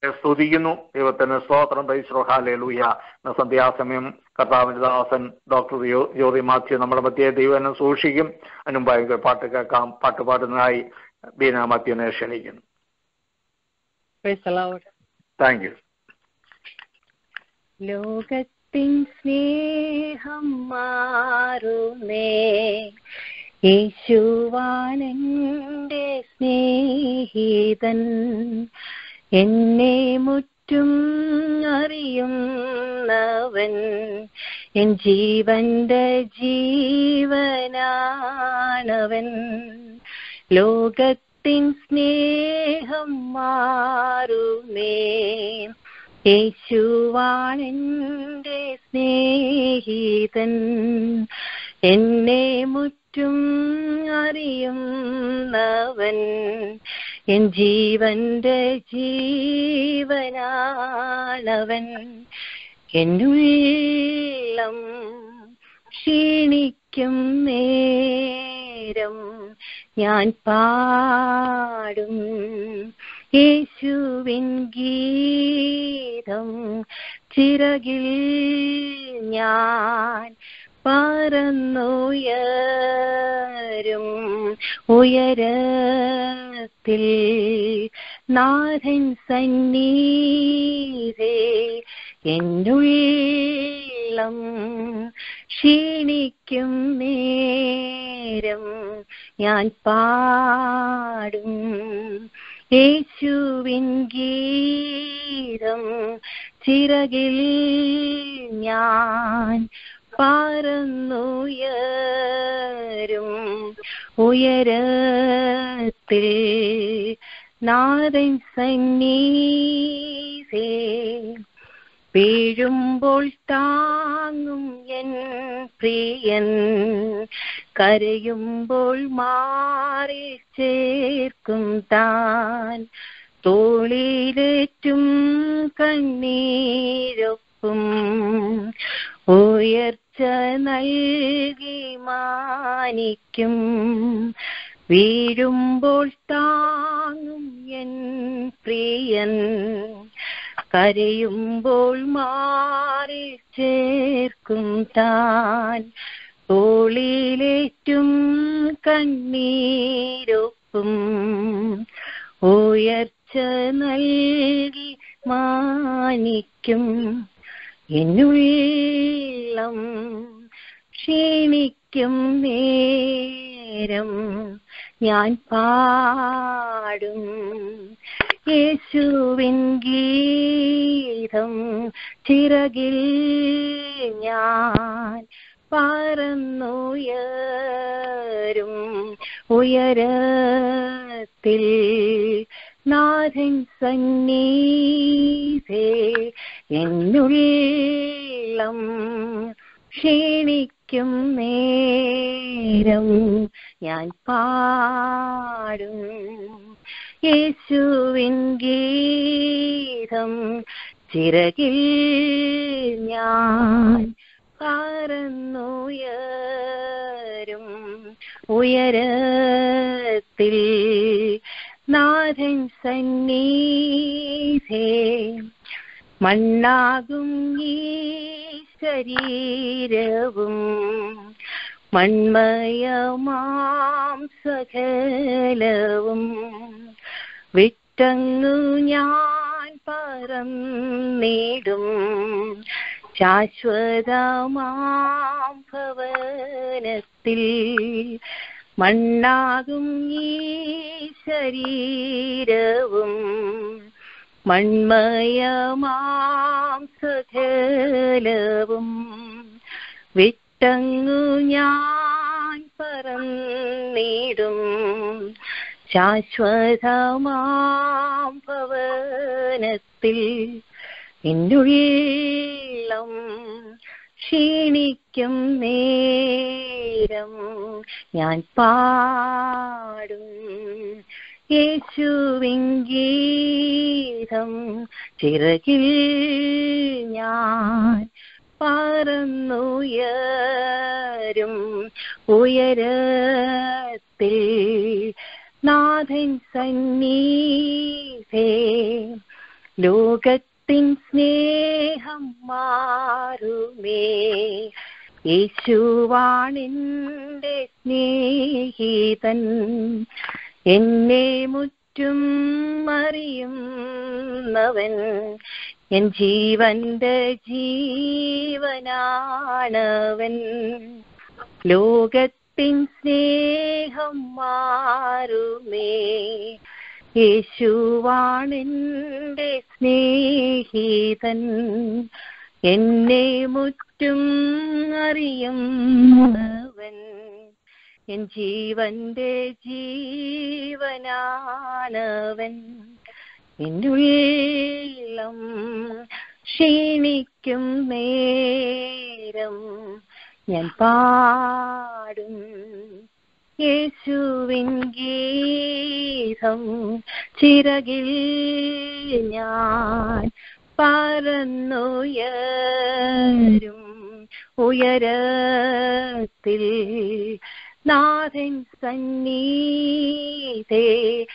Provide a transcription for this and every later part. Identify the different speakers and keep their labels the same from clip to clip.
Speaker 1: സ്തുതിക്കുന്നു ദൈവത്തിന് സ്തോത്രം ദൈശ്രോഹാലൂയ സന്ധ്യാസമയം കർത്താവിന്റെ ദാസൻ ഡോക്ടർ യോ- ജ്യോതി മാത്യു നമ്മുടെ മധ്യേ ദൈവനെ സൂക്ഷിക്കും അതിനുമ്പായി പാട്ട് കേൾക്കാം പാട്ട് പാടുന്നതായി ബീന മാത്യുവിനെ ക്ഷണിക്കുന്നു
Speaker 2: Praise the Lord.
Speaker 1: Thank you
Speaker 2: ലോകത്തിൻ സ്നേഹം മാറുന്നേ യേശുവാനെന്റെ സ്നേഹിതൻ എന്നെ മുറ്റും അറിയുന്നവൻ എൻ ജീവന്റെ ജീവനാണവൻ ലോകത്തിൻ സ്നേഹം മാറുമേ യേശുവാണെന്റെ സ്നേഹിതൻ എന്നെ മുറ്റും അറിയുന്നവൻ എൻ ജീവന്റെ ജീവനാണവൻ എന്നുള്ളം ക്ഷീണിക്കും നേരം ഞാൻ പാടും യേശുവിൻ ഗീതം ചിറകിൽ ഞാൻ പറന്നുയരും ഉയരത്തിൽ നാഥൻ സന്നീതേ എന്നുള്ളം ക്ഷീണിക്കും നേരം ഞാൻ പാടും യേശുവിൻ ഗീതം ചിറകിൽ ഞാൻ പറന്നുയരും ഉയരത്തിൽ നാഥൻ സന്നീസേ വീഴുമ്പോൾ താങ്ങും എൻ പ്രിയൻ കരയുമ്പോൾ മാറി ചേർക്കും താൻ തോളിലേറ്റും കണ്ണീരൊപ്പും ഉയർച്ച നൽകി മാനിക്കും വീഴുമ്പോൾ താങ്ങും എൻ പ്രിയൻ കരയുമ്പോൾ മാറി ചേർക്കും താൻ തോളിലേറ്റും കണ്ണീരൊപ്പും ഉയർച്ച നൽകി മാനിക്കും എന്നുള്ളം ക്ഷീണിക്കും നേരം ഞാൻ പാടും യേശുവിൻ ഗീതം ചിറകിൽ ഞാൻ പറന്നുയരും ഉയരത്തിൽ നാഥൻ സന്നീതേ എന്നുള്ളം ക്ഷീണിക്കും നേരം ഞാൻ പാടും യേശുവിൻ ഗീതം ചിറകിൽ ഞാൻ പറന്നുയരും ഉയരത്തിൽ നാഥൻ സന്നീധേ മണ്ണാകും ഈ ശരീരവും മൺമയമാം സകലവും വിട്ടങ്ങു ഞാൻ പറന്നിടും ശാശ്വതമാം ഭവനത്തിൽ മണ്ണാകും ഈ ശരീരവും മൺമയമാം സകലവും വിട്ടങ്ങു ഞാൻ പറന്നിടും ശാശ്വതമാം ഭവനത്തിൽ എന്നുള്ളം ക്ഷീണിക്കും നേരം ഞാൻ പാടും യേശുവിൻ ഗീതം ചിറകിൽ ഞാൻ പറന്നുയരും ഉയരത്തിൽ നാഥൻ സന്നീസേ ലോകത്തിൻ സ്നേഹം മാറുമേ യേശുവാണെന്റെ സ്നേഹിതൻ എന്നെ മുറ്റും അറിയുന്നവൻ എൻ ജീവന്റെ ജീവനാണവൻ ലോകത്തിൻ സ്നേഹം മാറുമേ യേശുവാണെന്റെ സ്നേഹിതൻ എന്നെ മുറ്റും അറിയുന്നവൻ എൻ ജീവന്റെ ജീവനാണവൻ എന്നുള്ളം ക്ഷീണിക്കും നേരം ഞാൻ പാടും യേശുവിൻ ഗീതം ചിറകിൽ ഞാൻ പറന്നുയരും ഉയരത്തിൽ നാഥൻ സന്നീതേ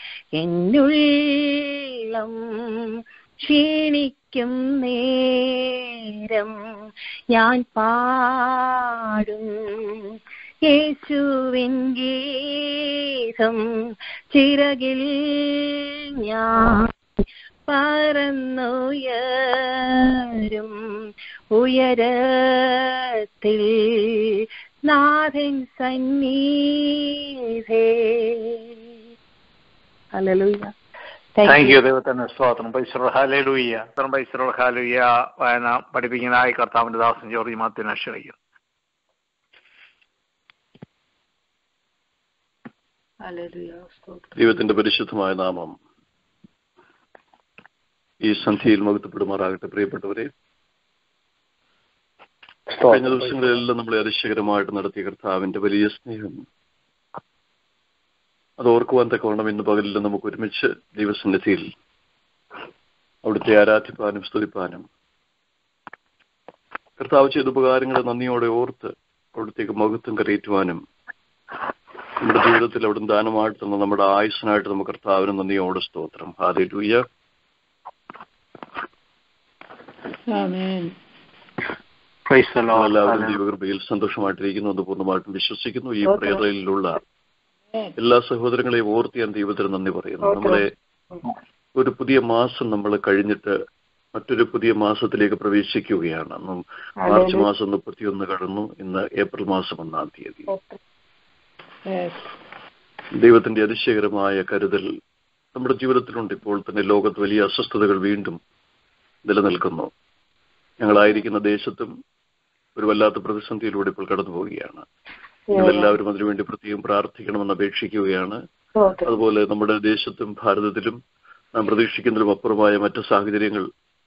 Speaker 2: എന്നുള്ളം ക്ഷീണിക്കും നേരം ഞാൻ പാടും യേശുവിൻ ഗീതം ചിറകിൽ ഞാൻ പറന്നുയരും ഉയരത്തിൽ നാഥൻ സന്നീധേ ഹല്ലേലൂയ
Speaker 1: താങ്ക് യു ദൈവത്തിന്റെ സ്തോത്രം പൈസറോ ഹാലൂയ്യ പൈസറോ ഹാലൂയ്യ വായന പഠിപ്പിക്കുന്നതായി കർത്താവിന്റെ ദാസൻ ജോർജ് മാത്യനെ ക്ഷണിക്കുന്നു
Speaker 3: ദൈവത്തിന്റെ പരിശുദ്ധമായ നാമം ഈ സന്ധ്യയിൽ മകത്തപ്പെടുമാറാകട്ടെ പ്രിയപ്പെട്ടവരെ കഴിഞ്ഞ ദിവസങ്ങളിലെല്ലാം നമ്മളെ അതിശയകരമായിട്ട് നടത്തിയ കർത്താവിന്റെ വലിയ സ്നേഹം അത് ഓർക്കുവാൻ തക്കവണ്ണം ഇന്ന് പകലിൽ നമുക്ക് ഒരുമിച്ച് ദൈവസന്നിധിയിൽ അവിടുത്തെ ആരാധിപ്പാനും സ്തുതിപ്പാനും കർത്താവ് ചെയ്ത ഉപകാരങ്ങളെ നന്ദിയോടെ ഓർത്ത് അവിടുത്തേക്ക് മഹത്വം കരയേറ്റുവാനും നമ്മുടെ ജീവിതത്തിൽ അവിടുന്ന് ദാനമായിട്ട് തന്ന നമ്മുടെ ആയുസിനായിട്ട് നമുക്ക് കർത്താവിന് നന്ദിയോടെ സ്തോത്രം ഹാലൂയ്യ എല്ലാവരും ദൈവകൃപയിൽ സന്തോഷമായിട്ടിരിക്കുന്നു എന്ന് പൂർണ്ണമായിട്ടും വിശ്വസിക്കുന്നു ഈ പ്രേതയിലുള്ള എല്ലാ സഹോദരങ്ങളെയും ഓർത്ത് ഞാൻ ദൈവത്തിന് നന്ദി പറയുന്നു നമ്മളെ ഒരു പുതിയ മാസം നമ്മൾ കഴിഞ്ഞിട്ട് മറ്റൊരു പുതിയ മാസത്തിലേക്ക് പ്രവേശിക്കുകയാണ് മാർച്ച് മാസം മുപ്പത്തിയൊന്ന് കടന്നു ഇന്ന് ഏപ്രിൽ മാസം ഒന്നാം തീയതി ദൈവത്തിന്റെ അതിശയകരമായ കരുതൽ നമ്മുടെ ജീവിതത്തിലുണ്ട് ഇപ്പോൾ തന്നെ ലോകത്ത് വലിയ അസ്വസ്ഥതകൾ വീണ്ടും നിലനിൽക്കുന്നു ഞങ്ങളായിരിക്കുന്ന ദേശത്തും ഒരു വല്ലാത്ത പ്രതിസന്ധിയിലൂടെ ഇപ്പോൾ കടന്നു പോവുകയാണ് നിങ്ങളെല്ലാവരും അതിനുവേണ്ടി പ്രത്യേകം പ്രാർത്ഥിക്കണമെന്ന് അപേക്ഷിക്കുകയാണ് അതുപോലെ നമ്മുടെ ദേശത്തും ഭാരതത്തിലും നാം പ്രതീക്ഷിക്കുന്നതിലും അപ്പുറമായ മറ്റു സാഹചര്യങ്ങൾ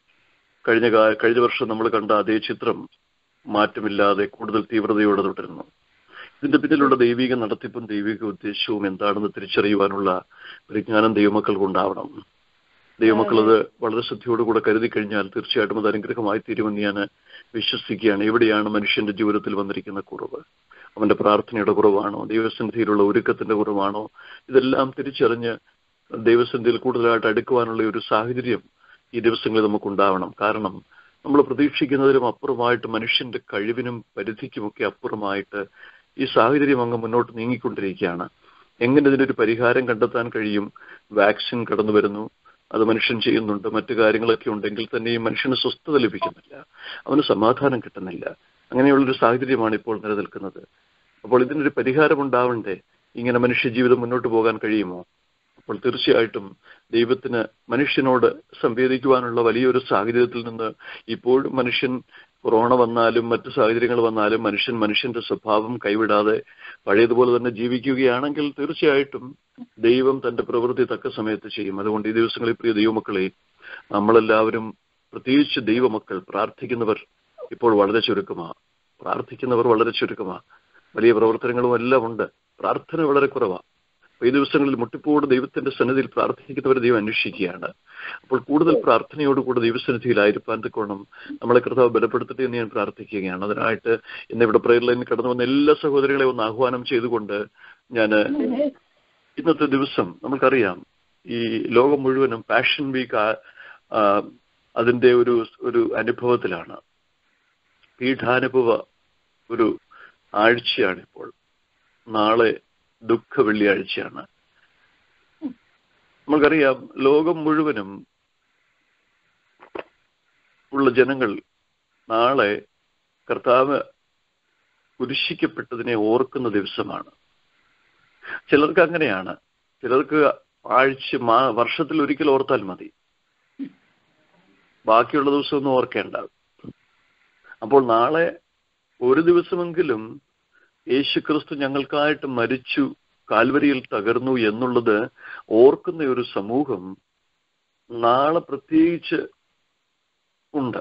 Speaker 3: കഴിഞ്ഞ കഴിഞ്ഞ വർഷം നമ്മൾ കണ്ട അതേ ചിത്രം മാറ്റമില്ലാതെ കൂടുതൽ തീവ്രതയോടെ തുടരുന്നു ഇതിന്റെ പിന്നിലുള്ള ദൈവിക നടത്തിപ്പും ദൈവിക ഉദ്ദേശവും എന്താണെന്ന് തിരിച്ചറിയുവാനുള്ള പരിജ്ഞാനം ദൈവമക്കൾക്ക് ഉണ്ടാവണം ദൈവമക്കൾ അത് വളരെ ശ്രദ്ധയോടുകൂടെ കരുതി കഴിഞ്ഞാൽ തീർച്ചയായിട്ടും അത് അനുഗ്രഹമായി തീരുമെന്ന് ഞാൻ വിശ്വസിക്കുകയാണ് എവിടെയാണ് മനുഷ്യന്റെ ജീവിതത്തിൽ വന്നിരിക്കുന്ന കുറവ് അവന്റെ പ്രാർത്ഥനയുടെ കുറവാണോ ദൈവസന്നിധിയിലുള്ള ഒരുക്കത്തിന്റെ കുറവാണോ ഇതെല്ലാം തിരിച്ചറിഞ്ഞ് ദൈവസന്നിധിയിൽ കൂടുതലായിട്ട് അടുക്കുവാനുള്ള ഒരു സാഹചര്യം ഈ ദിവസങ്ങളിൽ നമുക്കുണ്ടാവണം കാരണം നമ്മൾ പ്രതീക്ഷിക്കുന്നതിലും അപ്പുറമായിട്ട് മനുഷ്യന്റെ കഴിവിനും പരിധിക്കുമൊക്കെ അപ്പുറമായിട്ട് ഈ സാഹചര്യം അങ്ങ് മുന്നോട്ട് നീങ്ങിക്കൊണ്ടിരിക്കുകയാണ് എങ്ങനെ ഇതിനൊരു പരിഹാരം കണ്ടെത്താൻ കഴിയും വാക്സിൻ കടന്നു വരുന്നു അത് മനുഷ്യൻ ചെയ്യുന്നുണ്ട് മറ്റു കാര്യങ്ങളൊക്കെ ഉണ്ടെങ്കിൽ തന്നെയും മനുഷ്യന് സ്വസ്ഥത ലഭിക്കുന്നില്ല അവന് സമാധാനം കിട്ടുന്നില്ല അങ്ങനെയുള്ളൊരു സാഹചര്യമാണ് ഇപ്പോൾ നിലനിൽക്കുന്നത് അപ്പോൾ ഇതിനൊരു പരിഹാരം ഉണ്ടാവണ്ടേ ഇങ്ങനെ മനുഷ്യ ജീവിതം മുന്നോട്ട് പോകാൻ കഴിയുമോ അപ്പോൾ തീർച്ചയായിട്ടും ദൈവത്തിന് മനുഷ്യനോട് സംവേദിക്കുവാനുള്ള വലിയൊരു സാഹചര്യത്തിൽ നിന്ന് ഇപ്പോഴും മനുഷ്യൻ കൊറോണ വന്നാലും മറ്റു സാഹചര്യങ്ങൾ വന്നാലും മനുഷ്യൻ മനുഷ്യന്റെ സ്വഭാവം കൈവിടാതെ പഴയതുപോലെ തന്നെ ജീവിക്കുകയാണെങ്കിൽ തീർച്ചയായിട്ടും ദൈവം തന്റെ പ്രവൃത്തി തക്ക സമയത്ത് ചെയ്യും അതുകൊണ്ട് ഈ ദിവസങ്ങളിൽ പ്രിയ ദൈവമക്കളെ നമ്മളെല്ലാവരും പ്രത്യേകിച്ച് ദൈവമക്കൾ പ്രാർത്ഥിക്കുന്നവർ ഇപ്പോൾ വളരെ ചുരുക്കമാ പ്രാർത്ഥിക്കുന്നവർ വളരെ ചുരുക്കമാ വലിയ പ്രവർത്തനങ്ങളും എല്ലാം ഉണ്ട് പ്രാർത്ഥന വളരെ കുറവാ ഈ ദിവസങ്ങളിൽ മുട്ടിപ്പോട് ദൈവത്തിന്റെ സന്നിധിയിൽ പ്രാർത്ഥിക്കുന്നവരെ ദൈവം അന്വേഷിക്കുകയാണ് അപ്പോൾ കൂടുതൽ പ്രാർത്ഥനയോടുകൂടി ദൈവസന്നിധിയിലായിരിക്കാൻ തക്കോണം നമ്മളെ കർത്താവ് ബലപ്പെടുത്തട്ടെ എന്ന് ഞാൻ പ്രാർത്ഥിക്കുകയാണ് അതിനായിട്ട് ഇന്ന് ഇവിടെ പ്രയർ ലൈനിൽ കടന്നു വന്ന എല്ലാ സഹോദരികളെയും ഒന്ന് ആഹ്വാനം ചെയ്തുകൊണ്ട് ഞാൻ ഇന്നത്തെ ദിവസം നമുക്കറിയാം ഈ ലോകം മുഴുവനും പാഷൻ വീക്ക് ആ, അതിന്റെ ഒരു ഒരു അനുഭവത്തിലാണ് പീഠാനുഭവ ഒരു ആഴ്ചയാണ് ഇപ്പോൾ നാളെ ദുഃഖ വെള്ളിയാഴ്ചയാണ് നമുക്കറിയാം ലോകം മുഴുവനും ഉള്ള ജനങ്ങൾ നാളെ കർത്താവ് കുരിശിക്കപ്പെട്ടതിനെ ഓർക്കുന്ന ദിവസമാണ് ചിലർക്ക് അങ്ങനെയാണ് ചിലർക്ക് ആഴ്ച മാ വർഷത്തിൽ ഒരിക്കൽ ഓർത്താൽ മതി ബാക്കിയുള്ള ദിവസമൊന്നും ഓർക്കേണ്ട അപ്പോൾ നാളെ ഒരു ദിവസമെങ്കിലും യേശുക്രിസ്തു ഞങ്ങൾക്കായിട്ട് മരിച്ചു കാൽവരിയിൽ തകർന്നു എന്നുള്ളത് ഓർക്കുന്ന ഒരു സമൂഹം നാളെ പ്രത്യേകിച്ച് ഉണ്ട്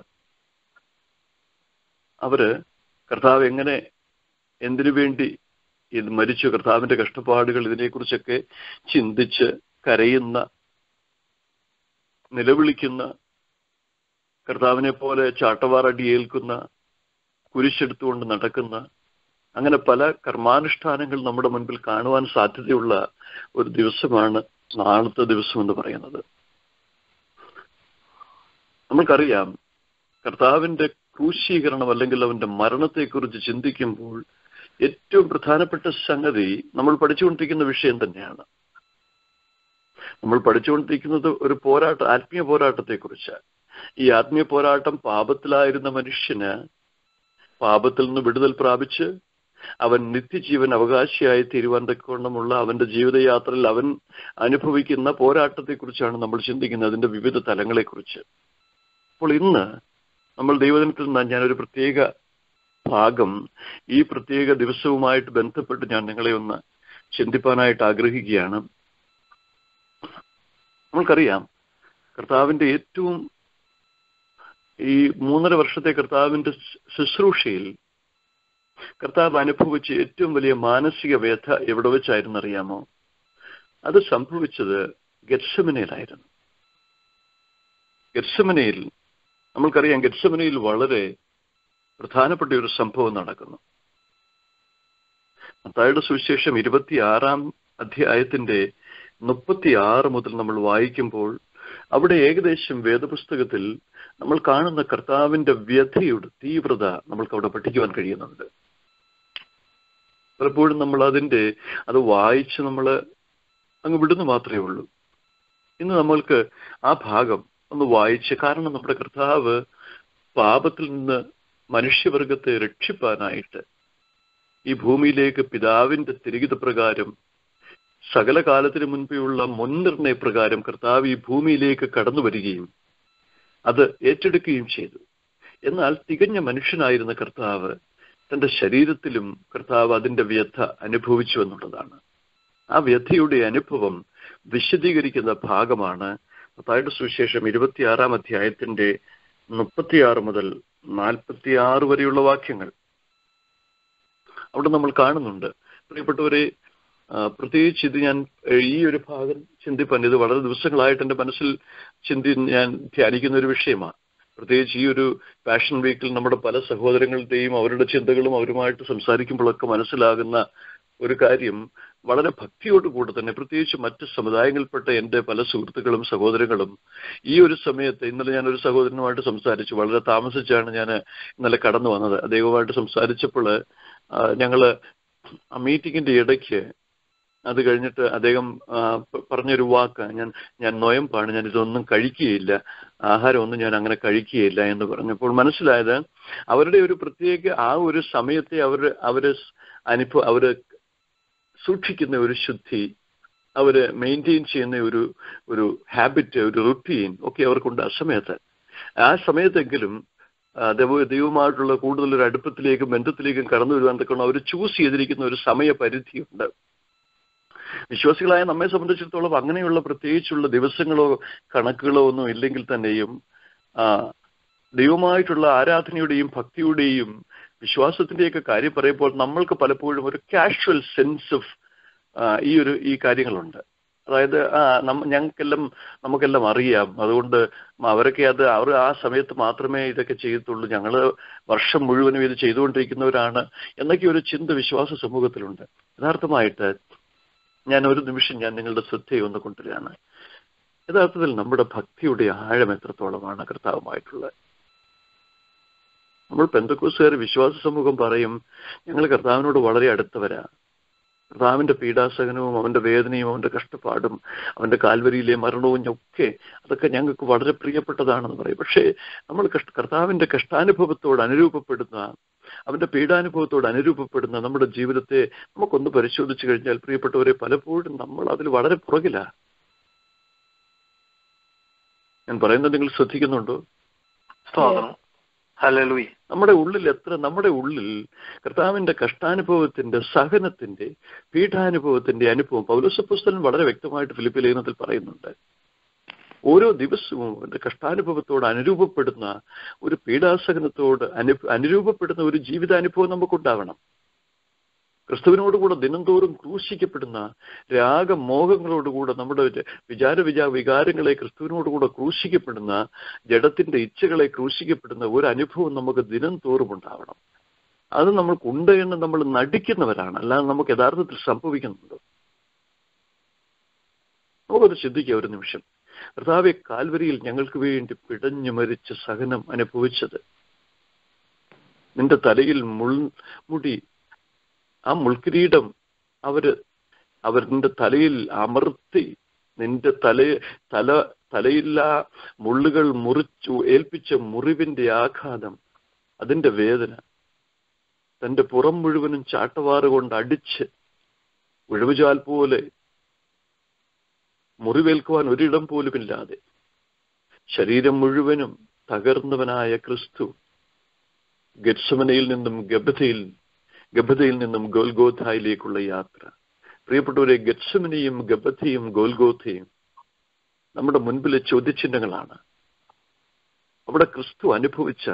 Speaker 3: അവര് കർത്താവ് എങ്ങനെ എന്തിനു വേണ്ടി ഇത് മരിച്ചു കർത്താവിന്റെ കഷ്ടപ്പാടുകൾ ഇതിനെക്കുറിച്ചൊക്കെ ചിന്തിച്ച് കരയുന്ന നിലവിളിക്കുന്ന കർത്താവിനെ പോലെ ചാട്ടവാറടി ഏൽക്കുന്ന കുരിശെടുത്തുകൊണ്ട് നടക്കുന്ന അങ്ങനെ പല കർമാനുഷ്ഠാനങ്ങൾ നമ്മുടെ മുൻപിൽ കാണുവാൻ സാധ്യതയുള്ള ഒരു ദിവസമാണ് നാളത്തെ ദിവസം എന്ന് പറയുന്നത് നമ്മൾക്കറിയാം കർത്താവിന്റെ ക്രൂശീകരണം അല്ലെങ്കിൽ അവന്റെ മരണത്തെക്കുറിച്ച് ചിന്തിക്കുമ്പോൾ ഏറ്റവും പ്രധാനപ്പെട്ട സംഗതി നമ്മൾ പഠിച്ചുകൊണ്ടിരിക്കുന്ന വിഷയം തന്നെയാണ് നമ്മൾ പഠിച്ചുകൊണ്ടിരിക്കുന്നത് ഒരു പോരാട്ട ആത്മീയ പോരാട്ടത്തെക്കുറിച്ച് ഈ ആത്മീയ പോരാട്ടം പാപത്തിലായിരുന്ന മനുഷ്യന് പാപത്തിൽ നിന്ന് വിടുതൽ പ്രാപിച്ച് അവൻ നിത്യജീവൻ അവകാശിയായി തീരുവാൻ തക്കവണ്ണമുള്ള അവന്റെ ജീവിതയാത്രയിൽ അവൻ അനുഭവിക്കുന്ന പോരാട്ടത്തെക്കുറിച്ചാണ് നമ്മൾ ചിന്തിക്കുന്നത് അതിന്റെ വിവിധ തലങ്ങളെക്കുറിച്ച് അപ്പോൾ ഇന്ന് നമ്മൾ ദൈവദിനത്തിൽ നിന്ന് ഞാനൊരു പ്രത്യേക ഭാഗം ഈ പ്രത്യേക ദിവസവുമായിട്ട് ബന്ധപ്പെട്ട് ഞാൻ നിങ്ങളെ ഒന്ന് ചിന്തിപ്പാനായിട്ട് ആഗ്രഹിക്കുകയാണ് നമ്മൾക്കറിയാം കർത്താവിന്റെ ഏറ്റവും ഈ മൂന്നര വർഷത്തെ കർത്താവിന്റെ ശുശ്രൂഷയിൽ കർത്താവ് അനുഭവിച്ച ഏറ്റവും വലിയ മാനസിക വ്യഥ എവിടെ വെച്ചായിരുന്നു അറിയാമോ അത് സംഭവിച്ചത് ഗെറ്റ്സമനയിലായിരുന്നു ഗെറ്റ്സമനയിൽ നമ്മൾക്കറിയാം ഗെറ്റ്സമനയിൽ വളരെ പ്രധാനപ്പെട്ട ഒരു സംഭവം നടക്കുന്നു മത്തായുടെ സുവിശേഷം ഇരുപത്തിയാറാം അധ്യായത്തിന്റെ മുപ്പത്തിയാറ് മുതൽ നമ്മൾ വായിക്കുമ്പോൾ അവിടെ ഏകദേശം വേദപുസ്തകത്തിൽ നമ്മൾ കാണുന്ന കർത്താവിന്റെ വ്യഥയുടെ തീവ്രത നമ്മൾക്ക് അവിടെ പഠിക്കുവാൻ കഴിയുന്നുണ്ട് പലപ്പോഴും നമ്മൾ അതിന്റെ അത് വായിച്ച് നമ്മൾ അങ്ങ് വിടുന്നു മാത്രമേ ഉള്ളൂ ഇന്ന് നമ്മൾക്ക് ആ ഭാഗം ഒന്ന് വായിച്ച് കാരണം നമ്മുടെ കർത്താവ് പാപത്തിൽ നിന്ന് മനുഷ്യവർഗത്തെ രക്ഷിപ്പാനായിട്ട് ഈ ഭൂമിയിലേക്ക് പിതാവിന്റെ തിരികിത പ്രകാരം സകല കാലത്തിന് മുൻപെയുള്ള മുൻനിർണയ പ്രകാരം കർത്താവ് ഈ ഭൂമിയിലേക്ക് കടന്നു വരികയും അത് ഏറ്റെടുക്കുകയും ചെയ്തു എന്നാൽ തികഞ്ഞ മനുഷ്യനായിരുന്ന കർത്താവ് തന്റെ ശരീരത്തിലും കർത്താവ് അതിന്റെ വ്യഥ അനുഭവിച്ചു എന്നുള്ളതാണ് ആ വ്യഥയുടെ അനുഭവം വിശദീകരിക്കുന്ന ഭാഗമാണ് മത്തായുടെ സുവിശേഷം ഇരുപത്തിയാറാം അധ്യായത്തിന്റെ മുപ്പത്തിയാറ് മുതൽ നാൽപ്പത്തിയാറ് വരെയുള്ള വാക്യങ്ങൾ അവിടെ നമ്മൾ കാണുന്നുണ്ട് പ്രിയപ്പെട്ടവരെ ആ, പ്രത്യേകിച്ച് ഇത് ഞാൻ ഏ, ഈ ഒരു ഭാഗം ചിന്തിപ്പാൻ ഇത് വളരെ ദിവസങ്ങളായിട്ട് എൻ്റെ മനസ്സിൽ ചിന്തി ഞാൻ ധ്യാനിക്കുന്ന ഒരു വിഷയമാണ് പ്രത്യേകിച്ച് ഈ ഒരു പാഷൻ വീക്കിൽ നമ്മുടെ പല സഹോദരങ്ങളുടെയും അവരുടെ ചിന്തകളും അവരുമായിട്ട് സംസാരിക്കുമ്പോഴൊക്കെ മനസ്സിലാകുന്ന ഒരു കാര്യം വളരെ ഭക്തിയോടുകൂടെ തന്നെ പ്രത്യേകിച്ച് മറ്റ് സമുദായങ്ങളിൽപ്പെട്ട എൻ്റെ പല സുഹൃത്തുക്കളും സഹോദരങ്ങളും ഈ ഒരു സമയത്ത് ഇന്നലെ ഞാൻ ഒരു സഹോദരനുമായിട്ട് സംസാരിച്ചു വളരെ താമസിച്ചാണ് ഞാൻ ഇന്നലെ കടന്നു വന്നത് അദ്ദേഹവുമായിട്ട് സംസാരിച്ചപ്പോൾ ഞങ്ങള് ആ മീറ്റിങ്ങിന്റെ ഇടയ്ക്ക് അത് കഴിഞ്ഞിട്ട് അദ്ദേഹം ആ, പ- പറഞ്ഞൊരു വാക്ക് ഞാൻ ഞാൻ നൊയമ്പാണ് ഞാൻ ഇതൊന്നും കഴിക്കുകയില്ല ആഹാരമൊന്നും ഞാൻ അങ്ങനെ കഴിക്കുകയില്ല എന്ന് പറഞ്ഞപ്പോൾ മനസ്സിലായത് അവരുടെ ഒരു പ്രത്യേക ആ ഒരു സമയത്തെ അവർ അവര് അനുഭവ അവര് സൂക്ഷിക്കുന്ന ഒരു ശുദ്ധി അവര് മെയിൻറ്റെയിൻ ചെയ്യുന്ന ഒരു ഒരു ഹാബിറ്റ് ഒരു റുട്ടീൻ ഒക്കെ അവർക്കുണ്ട് ആ സമയത്ത് ആ സമയത്തെങ്കിലും ആ, ദൈവ- ദൈവമായിട്ടുള്ള കൂടുതൽ ഒരു അടുപ്പത്തിലേക്കും ബന്ധത്തിലേക്കും കടന്നു വരുവാൻ തക്കണം അവർ ചൂസ് ചെയ്തിരിക്കുന്ന ഒരു സമയപരിധിയുണ്ട് വിശ്വാസികളായ നമ്മെ സംബന്ധിച്ചിടത്തോളം അങ്ങനെയുള്ള പ്രത്യേകിച്ചുള്ള ദിവസങ്ങളോ കണക്കുകളോ ഒന്നും ഇല്ലെങ്കിൽ തന്നെയും ആ ദൈവമായിട്ടുള്ള ആരാധനയുടെയും ഭക്തിയുടെയും വിശ്വാസത്തിന്റെയൊക്കെ കാര്യം പറയുമ്പോൾ നമ്മൾക്ക് പലപ്പോഴും ഒരു കാഷ്വൽ സെൻസ് ഓഫ് ഈ ഒരു ഈ കാര്യങ്ങളുണ്ട് അതായത് ആ നമ്മ ഞങ്ങൾക്കെല്ലാം നമുക്കെല്ലാം അറിയാം അതുകൊണ്ട് അവരൊക്കെ അത് അവർ ആ സമയത്ത് മാത്രമേ ഇതൊക്കെ ചെയ്യത്തുള്ളൂ ഞങ്ങൾ വർഷം മുഴുവനും ഇത് ചെയ്തുകൊണ്ടിരിക്കുന്നവരാണ് എന്നൊക്കെ ഒരു ചിന്ത വിശ്വാസ സമൂഹത്തിലുണ്ട് യഥാർത്ഥമായിട്ട് ഞാൻ ഒരു നിമിഷം ഞാൻ നിങ്ങളുടെ ശ്രദ്ധയെ ഒന്ന് കൊണ്ടുവരികയാണ് യഥാർത്ഥത്തിൽ നമ്മുടെ ഭക്തിയുടെ ആഴം എത്രത്തോളമാണ് കർത്താവുമായിട്ടുള്ളത് നമ്മൾ പെന്തക്കോസുകാർ വിശ്വാസ സമൂഹം പറയും ഞങ്ങൾ കർത്താവിനോട് വളരെ അടുത്തവരാ കർത്താവിന്റെ പീഡാസഹനവും അവന്റെ വേദനയും അവന്റെ കഷ്ടപ്പാടും അവന്റെ കാൽവരിയിലെ മരണവും ഒക്കെ അതൊക്കെ ഞങ്ങൾക്ക് വളരെ പ്രിയപ്പെട്ടതാണെന്ന് പറയും പക്ഷേ നമ്മൾ കഷ്ട കർത്താവിന്റെ കഷ്ടാനുഭവത്തോട് അനുരൂപപ്പെടുന്ന അവന്റെ പീഡാനുഭവത്തോട് അനുരൂപപ്പെടുന്ന നമ്മുടെ ജീവിതത്തെ നമുക്കൊന്ന് പരിശോധിച്ചു കഴിഞ്ഞാൽ പ്രിയപ്പെട്ടവരെ പലപ്പോഴും നമ്മൾ അതിൽ വളരെ പുറകിലാ ഞാൻ പറയുന്നത് നിങ്ങൾ ശ്രദ്ധിക്കുന്നുണ്ടോ
Speaker 1: സ്തോത്രം ഹല്ലേലൂയ
Speaker 3: നമ്മുടെ ഉള്ളിൽ എത്ര നമ്മുടെ ഉള്ളിൽ കർത്താവിന്റെ കഷ്ടാനുഭവത്തിന്റെ സഹനത്തിന്റെ പീഠാനുഭവത്തിന്റെ അനുഭവം പൗലോസപ്പുസ്തകൻ വളരെ വ്യക്തമായിട്ട് ഫിലിപ്പ് ലേഖനത്തിൽ പറയുന്നുണ്ട് ഓരോ ദിവസവും അവന്റെ കഷ്ടാനുഭവത്തോട് അനുരൂപപ്പെടുന്ന ഒരു പീഡാസഹനത്തോട് അനു അനുരൂപപ്പെടുന്ന ഒരു ജീവിതാനുഭവം നമുക്കുണ്ടാവണം ക്രിസ്തുവിനോടുകൂടെ ദിനംതോറും ക്രൂശിക്കപ്പെടുന്ന രാഗമോഹങ്ങളോടുകൂടെ നമ്മുടെ വിചാര വിചാ വികാരങ്ങളെ ക്രിസ്തുവിനോടുകൂടെ ക്രൂശിക്കപ്പെടുന്ന ജഡത്തിന്റെ ഇച്ഛകളെ ക്രൂശിക്കപ്പെടുന്ന ഒരു അനുഭവം നമുക്ക് ദിനം തോറും ഉണ്ടാവണം അത് നമ്മൾക്കുണ്ട് എന്ന് നമ്മൾ നടിക്കുന്നവരാണ് അല്ലാതെ നമുക്ക് യഥാർത്ഥത്തിൽ സംഭവിക്കുന്നുണ്ട് നമുക്കത് ചിന്തിക്കുക ഒരു നിമിഷം കർത്താവെ കാൽവരിയിൽ ഞങ്ങൾക്ക് വേണ്ടി പിടഞ്ഞു മരിച്ച സഹനം അനുഭവിച്ചത് നിന്റെ തലയിൽ മുൾമുടി ആ മുൾക്കിരീടം അവര് അവരുടെ തലയിൽ അമർത്തി നിന്റെ തല തല തലയില്ലാ മുള്ളുകൾ മുറിച്ചു ഏൽപ്പിച്ച മുറിവിന്റെ ആഘാതം അതിന്റെ വേദന തന്റെ പുറം മുഴുവനും ചാട്ടവാറ് കൊണ്ട് അടിച്ച് ഉഴവുചാൽ പോലെ മുറിവേൽക്കുവാൻ ഒരിടം പോലുമില്ലാതെ ശരീരം മുഴുവനും തകർന്നവനായ ക്രിസ്തു ഗത്സമനയിൽ നിന്നും ഗബതയിൽ ഗബതയിൽ നിന്നും ഗോൽഗോഥായിലേക്കുള്ള യാത്ര പ്രിയപ്പെട്ടവരെ ഗത്സമനയും ഗബതയും ഗോൽഗോഥയും നമ്മുടെ മുൻപിലെ ചോദ്യചിഹ്നങ്ങളാണ് അവിടെ ക്രിസ്തു അനുഭവിച്ച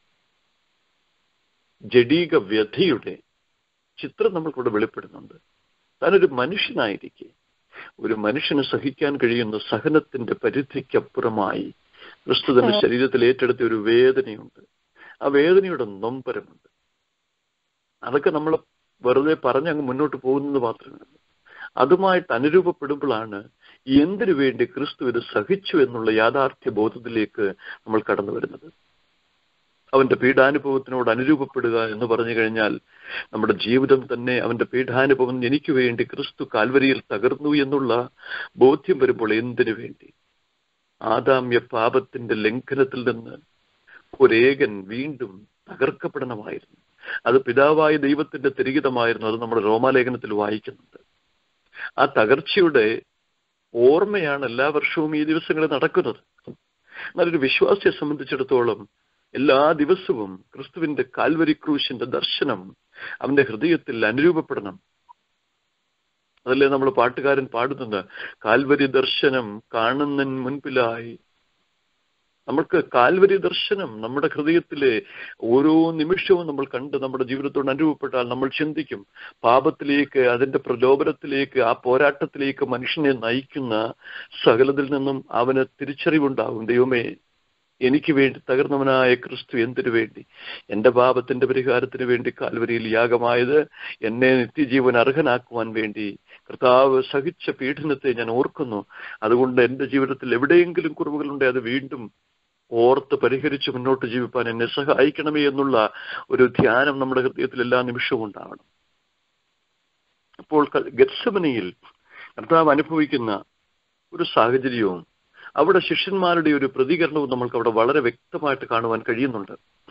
Speaker 3: ജഡീക വ്യഥയുടെ ചിത്രം നമ്മൾക്കിവിടെ വെളിപ്പെടുന്നുണ്ട് താനൊരു മനുഷ്യനായിരിക്കെ ഒരു മനുഷ്യന് സഹിക്കാൻ കഴിയുന്ന സഹനത്തിന്റെ പരിധിക്കപ്പുറമായി ക്രിസ്തു തന്റെ ശരീരത്തിൽ ഏറ്റെടുത്ത ഒരു വേദനയുണ്ട് ആ വേദനയുടെ നൊമ്പരമുണ്ട് അതൊക്കെ നമ്മൾ വെറുതെ പറഞ്ഞ് അങ്ങ് മുന്നോട്ട് പോകുന്നത് മാത്രമേ അതുമായിട്ട് അനുരൂപപ്പെടുമ്പോഴാണ് എന്തിനു വേണ്ടി ക്രിസ്തു ഇത് സഹിച്ചു എന്നുള്ള യാഥാർത്ഥ്യ ബോധത്തിലേക്ക് നമ്മൾ കടന്നു വരുന്നത് അവന്റെ പീഡാനുഭവത്തിനോട് അനുരൂപപ്പെടുക എന്ന് പറഞ്ഞു കഴിഞ്ഞാൽ നമ്മുടെ ജീവിതം തന്നെ അവന്റെ പീഡാനുഭവം എനിക്ക് വേണ്ടി ക്രിസ്തു കാൽവരിയിൽ തകർന്നു എന്നുള്ള ബോധ്യം വരുമ്പോൾ എന്തിനു വേണ്ടി ആദാമ്യ പാപത്തിന്റെ ലംഘനത്തിൽ നിന്ന് ഒരേകൻ വീണ്ടും തകർക്കപ്പെടണമായിരുന്നു അത് പിതാവായ ദൈവത്തിന്റെ തിരികിതമായിരുന്നു അത് നമ്മുടെ റോമാലേഖനത്തിൽ വായിക്കുന്നുണ്ട് ആ തകർച്ചയുടെ ഓർമ്മയാണ് എല്ലാ വർഷവും ഈ ദിവസങ്ങളിൽ നടക്കുന്നത് എന്നാൽ ഒരു വിശ്വാസിയെ സംബന്ധിച്ചിടത്തോളം എല്ലാ ദിവസവും ക്രിസ്തുവിന്റെ കാൽവരി ക്രൂശിന്റെ ദർശനം അവന്റെ ഹൃദയത്തിൽ അനുരൂപപ്പെടണം അതല്ലേ നമ്മൾ പാട്ടുകാരൻ പാടുന്നത് കാൽവരി ദർശനം കാണുന്നതിന് മുൻപിലായി നമ്മൾക്ക് കാൽവരി ദർശനം നമ്മുടെ ഹൃദയത്തിലെ ഓരോ നിമിഷവും നമ്മൾ കണ്ട് നമ്മുടെ ജീവിതത്തോട് അനുഭവപ്പെട്ടാൽ നമ്മൾ ചിന്തിക്കും പാപത്തിലേക്ക് അതിന്റെ പ്രലോഭനത്തിലേക്ക് ആ പോരാട്ടത്തിലേക്ക് മനുഷ്യനെ നയിക്കുന്ന സകലത്തിൽ നിന്നും അവന് തിരിച്ചറിവുണ്ടാവും ദൈവമേ എനിക്ക് വേണ്ടി തകർന്നവനായ ക്രിസ്തു എന്തിനു വേണ്ടി എന്റെ പാപത്തിന്റെ പരിഹാരത്തിന് വേണ്ടി കാൽവരിയിൽ യാഗമായത് എന്നെ നിത്യജീവൻ അർഹനാക്കുവാൻ വേണ്ടി കർത്താവ് സഹിച്ച പീഡനത്തെ ഞാൻ ഓർക്കുന്നു അതുകൊണ്ട് എന്റെ ജീവിതത്തിൽ എവിടെയെങ്കിലും കുറവുകളുണ്ട് അത് വീണ്ടും ഓർത്ത് പരിഹരിച്ച് മുന്നോട്ട് ജീവിപ്പാൻ എന്നെ സഹായിക്കണമേ എന്നുള്ള ഒരു ധ്യാനം നമ്മുടെ ഹൃദയത്തിൽ എല്ലാ നിമിഷവും ഉണ്ടാവണം അപ്പോൾ ഗത്സമനയിൽ കർത്താവ് അനുഭവിക്കുന്ന ഒരു സാഹചര്യവും അവിടെ ശിഷ്യന്മാരുടെ ഒരു പ്രതികരണവും നമ്മൾക്ക് അവിടെ വളരെ വ്യക്തമായിട്ട് കാണുവാൻ കഴിയുന്നുണ്ട്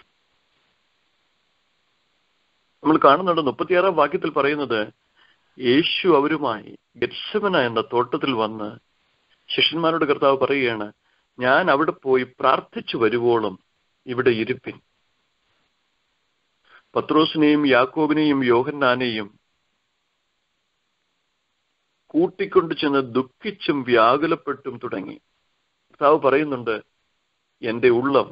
Speaker 3: നമ്മൾ കാണുന്നുണ്ട് മുപ്പത്തിയാറാം വാക്യത്തിൽ പറയുന്നത് യേശു അവരുമായി ഗത്സമന എന്ന തോട്ടത്തിൽ വന്ന് ശിഷ്യന്മാരോട് കർത്താവ് പറയുകയാണ് ഞാൻ അവിടെ പോയി പ്രാർത്ഥിച്ചു വരുവോളം ഇവിടെ ഇരുപ്പിൻ പത്രോസിനെയും യാക്കോബിനെയും യോഹന്നാനെയും കൂട്ടിക്കൊണ്ടു ചെന്ന് ദുഃഖിച്ചും വ്യാകുലപ്പെട്ടും തുടങ്ങി കർത്താവ് പറയുന്നുണ്ട് എന്റെ ഉള്ളം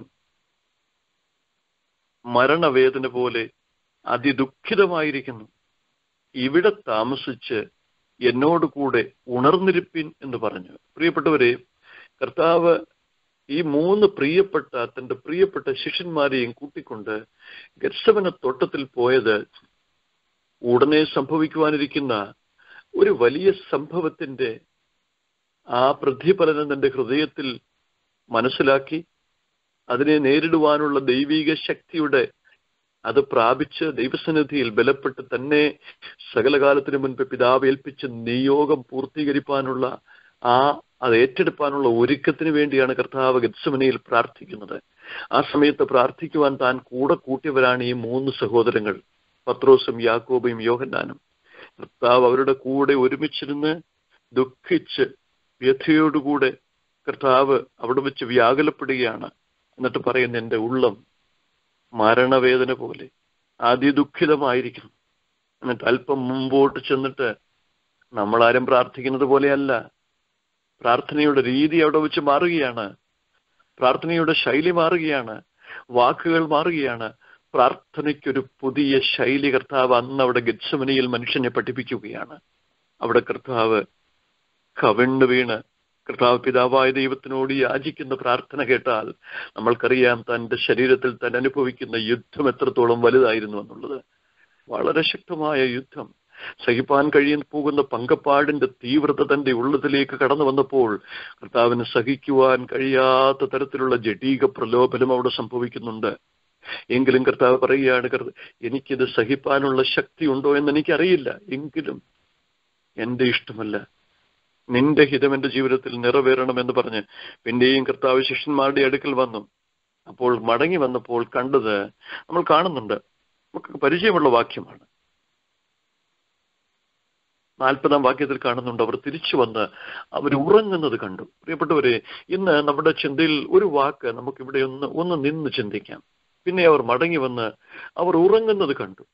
Speaker 3: മരണവേദന പോലെ അതിദുഃഖിതമായിരിക്കുന്നു ഇവിടെ താമസിച്ച് എന്നോട് കൂടെ ഉണർന്നിരിപ്പിൻ എന്ന് പറഞ്ഞു പ്രിയപ്പെട്ടവരെ കർത്താവ് ഈ മൂന്ന് പ്രിയപ്പെട്ട തന്റെ പ്രിയപ്പെട്ട ശിഷ്യന്മാരെയും കൂട്ടിക്കൊണ്ട് ഗർസവന തോട്ടത്തിൽ പോയത് ഉടനെ സംഭവിക്കുവാനിരിക്കുന്ന ഒരു വലിയ സംഭവത്തിന്റെ ആ പ്രതിഫലനം തന്റെ ഹൃദയത്തിൽ മനസ്സിലാക്കി അതിനെ നേരിടുവാനുള്ള ദൈവിക ശക്തിയുടെ അത് പ്രാപിച്ച് ദൈവസന്നിധിയിൽ ബലപ്പെട്ട് തന്നെ സകലകാലത്തിന് മുൻപ് പിതാവ് ഏൽപ്പിച്ച് നിയോഗം പൂർത്തീകരിപ്പാനുള്ള ആ അത് ഏറ്റെടുപ്പാനുള്ള ഒരുക്കത്തിന് വേണ്ടിയാണ് കർത്താവ് ഗത്സമനയിൽ പ്രാർത്ഥിക്കുന്നത് ആ സമയത്ത് പ്രാർത്ഥിക്കുവാൻ താൻ കൂടെ കൂട്ടിയവരാണ് ഈ മൂന്ന് സഹോദരങ്ങൾ പത്രോസും യാക്കോബയും യോഹന്നാനും കർത്താവ് അവരുടെ കൂടെ ഒരുമിച്ചിരുന്ന് ദുഃഖിച്ച് വ്യഥയോടുകൂടെ കർത്താവ് അവിടെ വെച്ച് വ്യാകുലപ്പെടുകയാണ് എന്നിട്ട് പറയുന്ന എൻ്റെ ഉള്ളം മരണവേദന പോലെ അതിദുഃഖിതമായിരിക്കുന്നു എന്നിട്ട് അല്പം മുമ്പോട്ട് ചെന്നിട്ട് നമ്മളാരും പ്രാർത്ഥിക്കുന്നത് പോലെയല്ല പ്രാർത്ഥനയുടെ രീതി അവിടെ വെച്ച് മാറുകയാണ് പ്രാർത്ഥനയുടെ ശൈലി മാറുകയാണ് വാക്കുകൾ മാറുകയാണ് പ്രാർത്ഥനയ്ക്കൊരു പുതിയ ശൈലി കർത്താവ് അന്ന് അവിടെ ഗത്സമനിയിൽ മനുഷ്യനെ പഠിപ്പിക്കുകയാണ് അവിടെ കർത്താവ് കവിണ്ണു വീണ് കർത്താവ് പിതാവായ ദൈവത്തിനോട് യാചിക്കുന്ന പ്രാർത്ഥന കേട്ടാൽ നമ്മൾക്കറിയാം തന്റെ ശരീരത്തിൽ താൻ അനുഭവിക്കുന്ന യുദ്ധം എത്രത്തോളം വലുതായിരുന്നു എന്നുള്ളത് വളരെ ശക്തമായ യുദ്ധം സഹിപ്പാൻ കഴിയാൻ പോകുന്ന പങ്കപ്പാടിന്റെ തീവ്രത തന്റെ ഉള്ളതിലേക്ക് കടന്നു വന്നപ്പോൾ കർത്താവിന് സഹിക്കുവാൻ കഴിയാത്ത തരത്തിലുള്ള ജഡീക പ്രലോഭനം അവിടെ സംഭവിക്കുന്നുണ്ട് എങ്കിലും കർത്താവ് പറയുകയാണ് കർത്ത- എനിക്കിത് സഹിപ്പാനുള്ള ശക്തി ഉണ്ടോ എന്ന് എനിക്കറിയില്ല എങ്കിലും എന്റെ ഇഷ്ടമല്ല നിന്റെ ഹിതം എന്റെ ജീവിതത്തിൽ നിറവേറണമെന്ന് പറഞ്ഞ് പിന്നെയും കർത്താവ് ശിഷ്യന്മാരുടെ അടുക്കൽ വന്നു അപ്പോൾ മടങ്ങി വന്നപ്പോൾ കണ്ടത് നമ്മൾ കാണുന്നുണ്ട് നമുക്ക് പരിചയമുള്ള വാക്യമാണ് നാൽപ്പതാം വാക്യത്തിൽ കാണുന്നുണ്ട് അവർ തിരിച്ചു വന്ന് അവർ ഉറങ്ങുന്നത് കണ്ടു പ്രിയപ്പെട്ടവരെ ഇന്ന് നമ്മുടെ ചിന്തയിൽ ഒരു വാക്ക് നമുക്ക് ഇവിടെ ഒന്ന് ഒന്ന് നിന്ന് ചിന്തിക്കാം പിന്നെ അവർ മടങ്ങി വന്ന് അവർ ഉറങ്ങുന്നത് കണ്ടു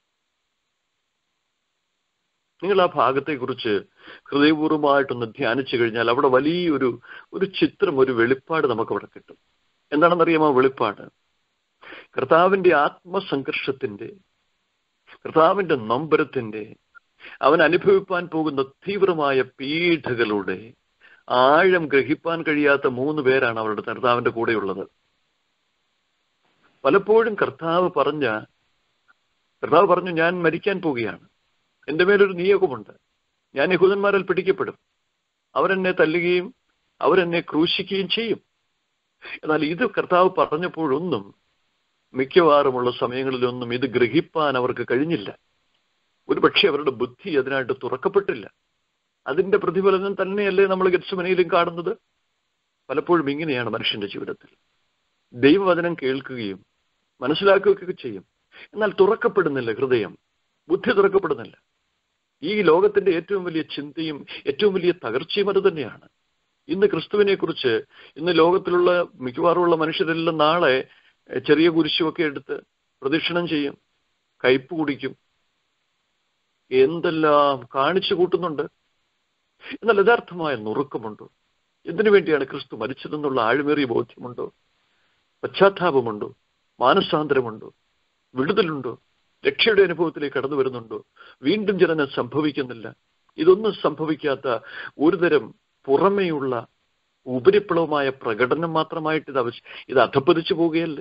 Speaker 3: നിങ്ങൾ ആ ഭാഗത്തെക്കുറിച്ച് ഹൃദയപൂർവ്വമായിട്ടൊന്ന് ധ്യാനിച്ചു കഴിഞ്ഞാൽ അവിടെ വലിയൊരു ഒരു ചിത്രം ഒരു വെളിപ്പാട് നമുക്ക് അവിടെ കിട്ടും എന്താണെന്നറിയാമോ വെളിപ്പാട് കർത്താവിന്റെ ആത്മസംഘർഷത്തിന്റെ കർത്താവിന്റെ നൊമ്പരത്തിന്റെ അവൻ അനുഭവിപ്പാൻ പോകുന്ന തീവ്രമായ പീഡകളുടെ ആഴം ഗ്രഹിപ്പാൻ കഴിയാത്ത മൂന്ന് പേരാണ് അവരുടെ കർത്താവിന്റെ കൂടെയുള്ളത് പലപ്പോഴും കർത്താവ് പറഞ്ഞ കർത്താവ് പറഞ്ഞു ഞാൻ മരിക്കാൻ പോവുകയാണ് എന്റെ മേലൊരു നിയോഗമുണ്ട് ഞാൻ യഹൂദന്മാരാൽ പിടിക്കപ്പെടും അവരെന്നെ തല്ലുകയും അവരെന്നെ ക്രൂശിക്കുകയും ചെയ്യും എന്നാൽ ഇത് കർത്താവ് പറഞ്ഞപ്പോഴൊന്നും മിക്കവാറുമുള്ള സമയങ്ങളിലൊന്നും ഇത് ഗ്രഹിപ്പാൻ അവർക്ക് കഴിഞ്ഞില്ല ഒരു പക്ഷേ അവരുടെ ബുദ്ധി അതിനായിട്ട് തുറക്കപ്പെട്ടില്ല അതിന്റെ പ്രതിഫലനം തന്നെയല്ലേ നമ്മൾ ഗത്സമനയിലും കാണുന്നത് പലപ്പോഴും ഇങ്ങനെയാണ് മനുഷ്യന്റെ ജീവിതത്തിൽ ദൈവവചനം കേൾക്കുകയും മനസ്സിലാക്കുകയൊക്കെ ചെയ്യും എന്നാൽ തുറക്കപ്പെടുന്നില്ല ഹൃദയം ബുദ്ധി തുറക്കപ്പെടുന്നില്ല ഈ ലോകത്തിന്റെ ഏറ്റവും വലിയ ചിന്തയും ഏറ്റവും വലിയ തകർച്ചയും അത് തന്നെയാണ് ഇന്ന് ക്രിസ്തുവിനെ കുറിച്ച് ഇന്ന് ലോകത്തിലുള്ള മിക്കവാറുമുള്ള മനുഷ്യരെല്ലാം നാളെ എഹ്, ചെറിയ കുരിശുമൊക്കെ എടുത്ത് പ്രദക്ഷിണം ചെയ്യും കയ്പ് കുടിക്കും എന്തെല്ലാം കാണിച്ചു കൂട്ടുന്നുണ്ട് എന്നാൽ യഥാർത്ഥമായ നുറുക്കമുണ്ടോ എന്തിനു വേണ്ടിയാണ് ക്രിസ്തു മരിച്ചതെന്നുള്ള ആഴമേറിയ ബോധ്യമുണ്ടോ പശ്ചാത്താപമുണ്ടോ മാനസാന്തരമുണ്ടോ വിടുതലുണ്ടോ രക്ഷയുടെ അനുഭവത്തിലേക്ക് കടന്നു വരുന്നുണ്ടോ വീണ്ടും ജനനം സംഭവിക്കുന്നില്ല ഇതൊന്നും സംഭവിക്കാത്ത ഒരുതരം പുറമേയുള്ള ഉപരിപ്ലവമായ പ്രകടനം മാത്രമായിട്ട് ഇത് ആവശ്യം ഇത് അധപ്പതിച്ചു പോവുകയല്ലേ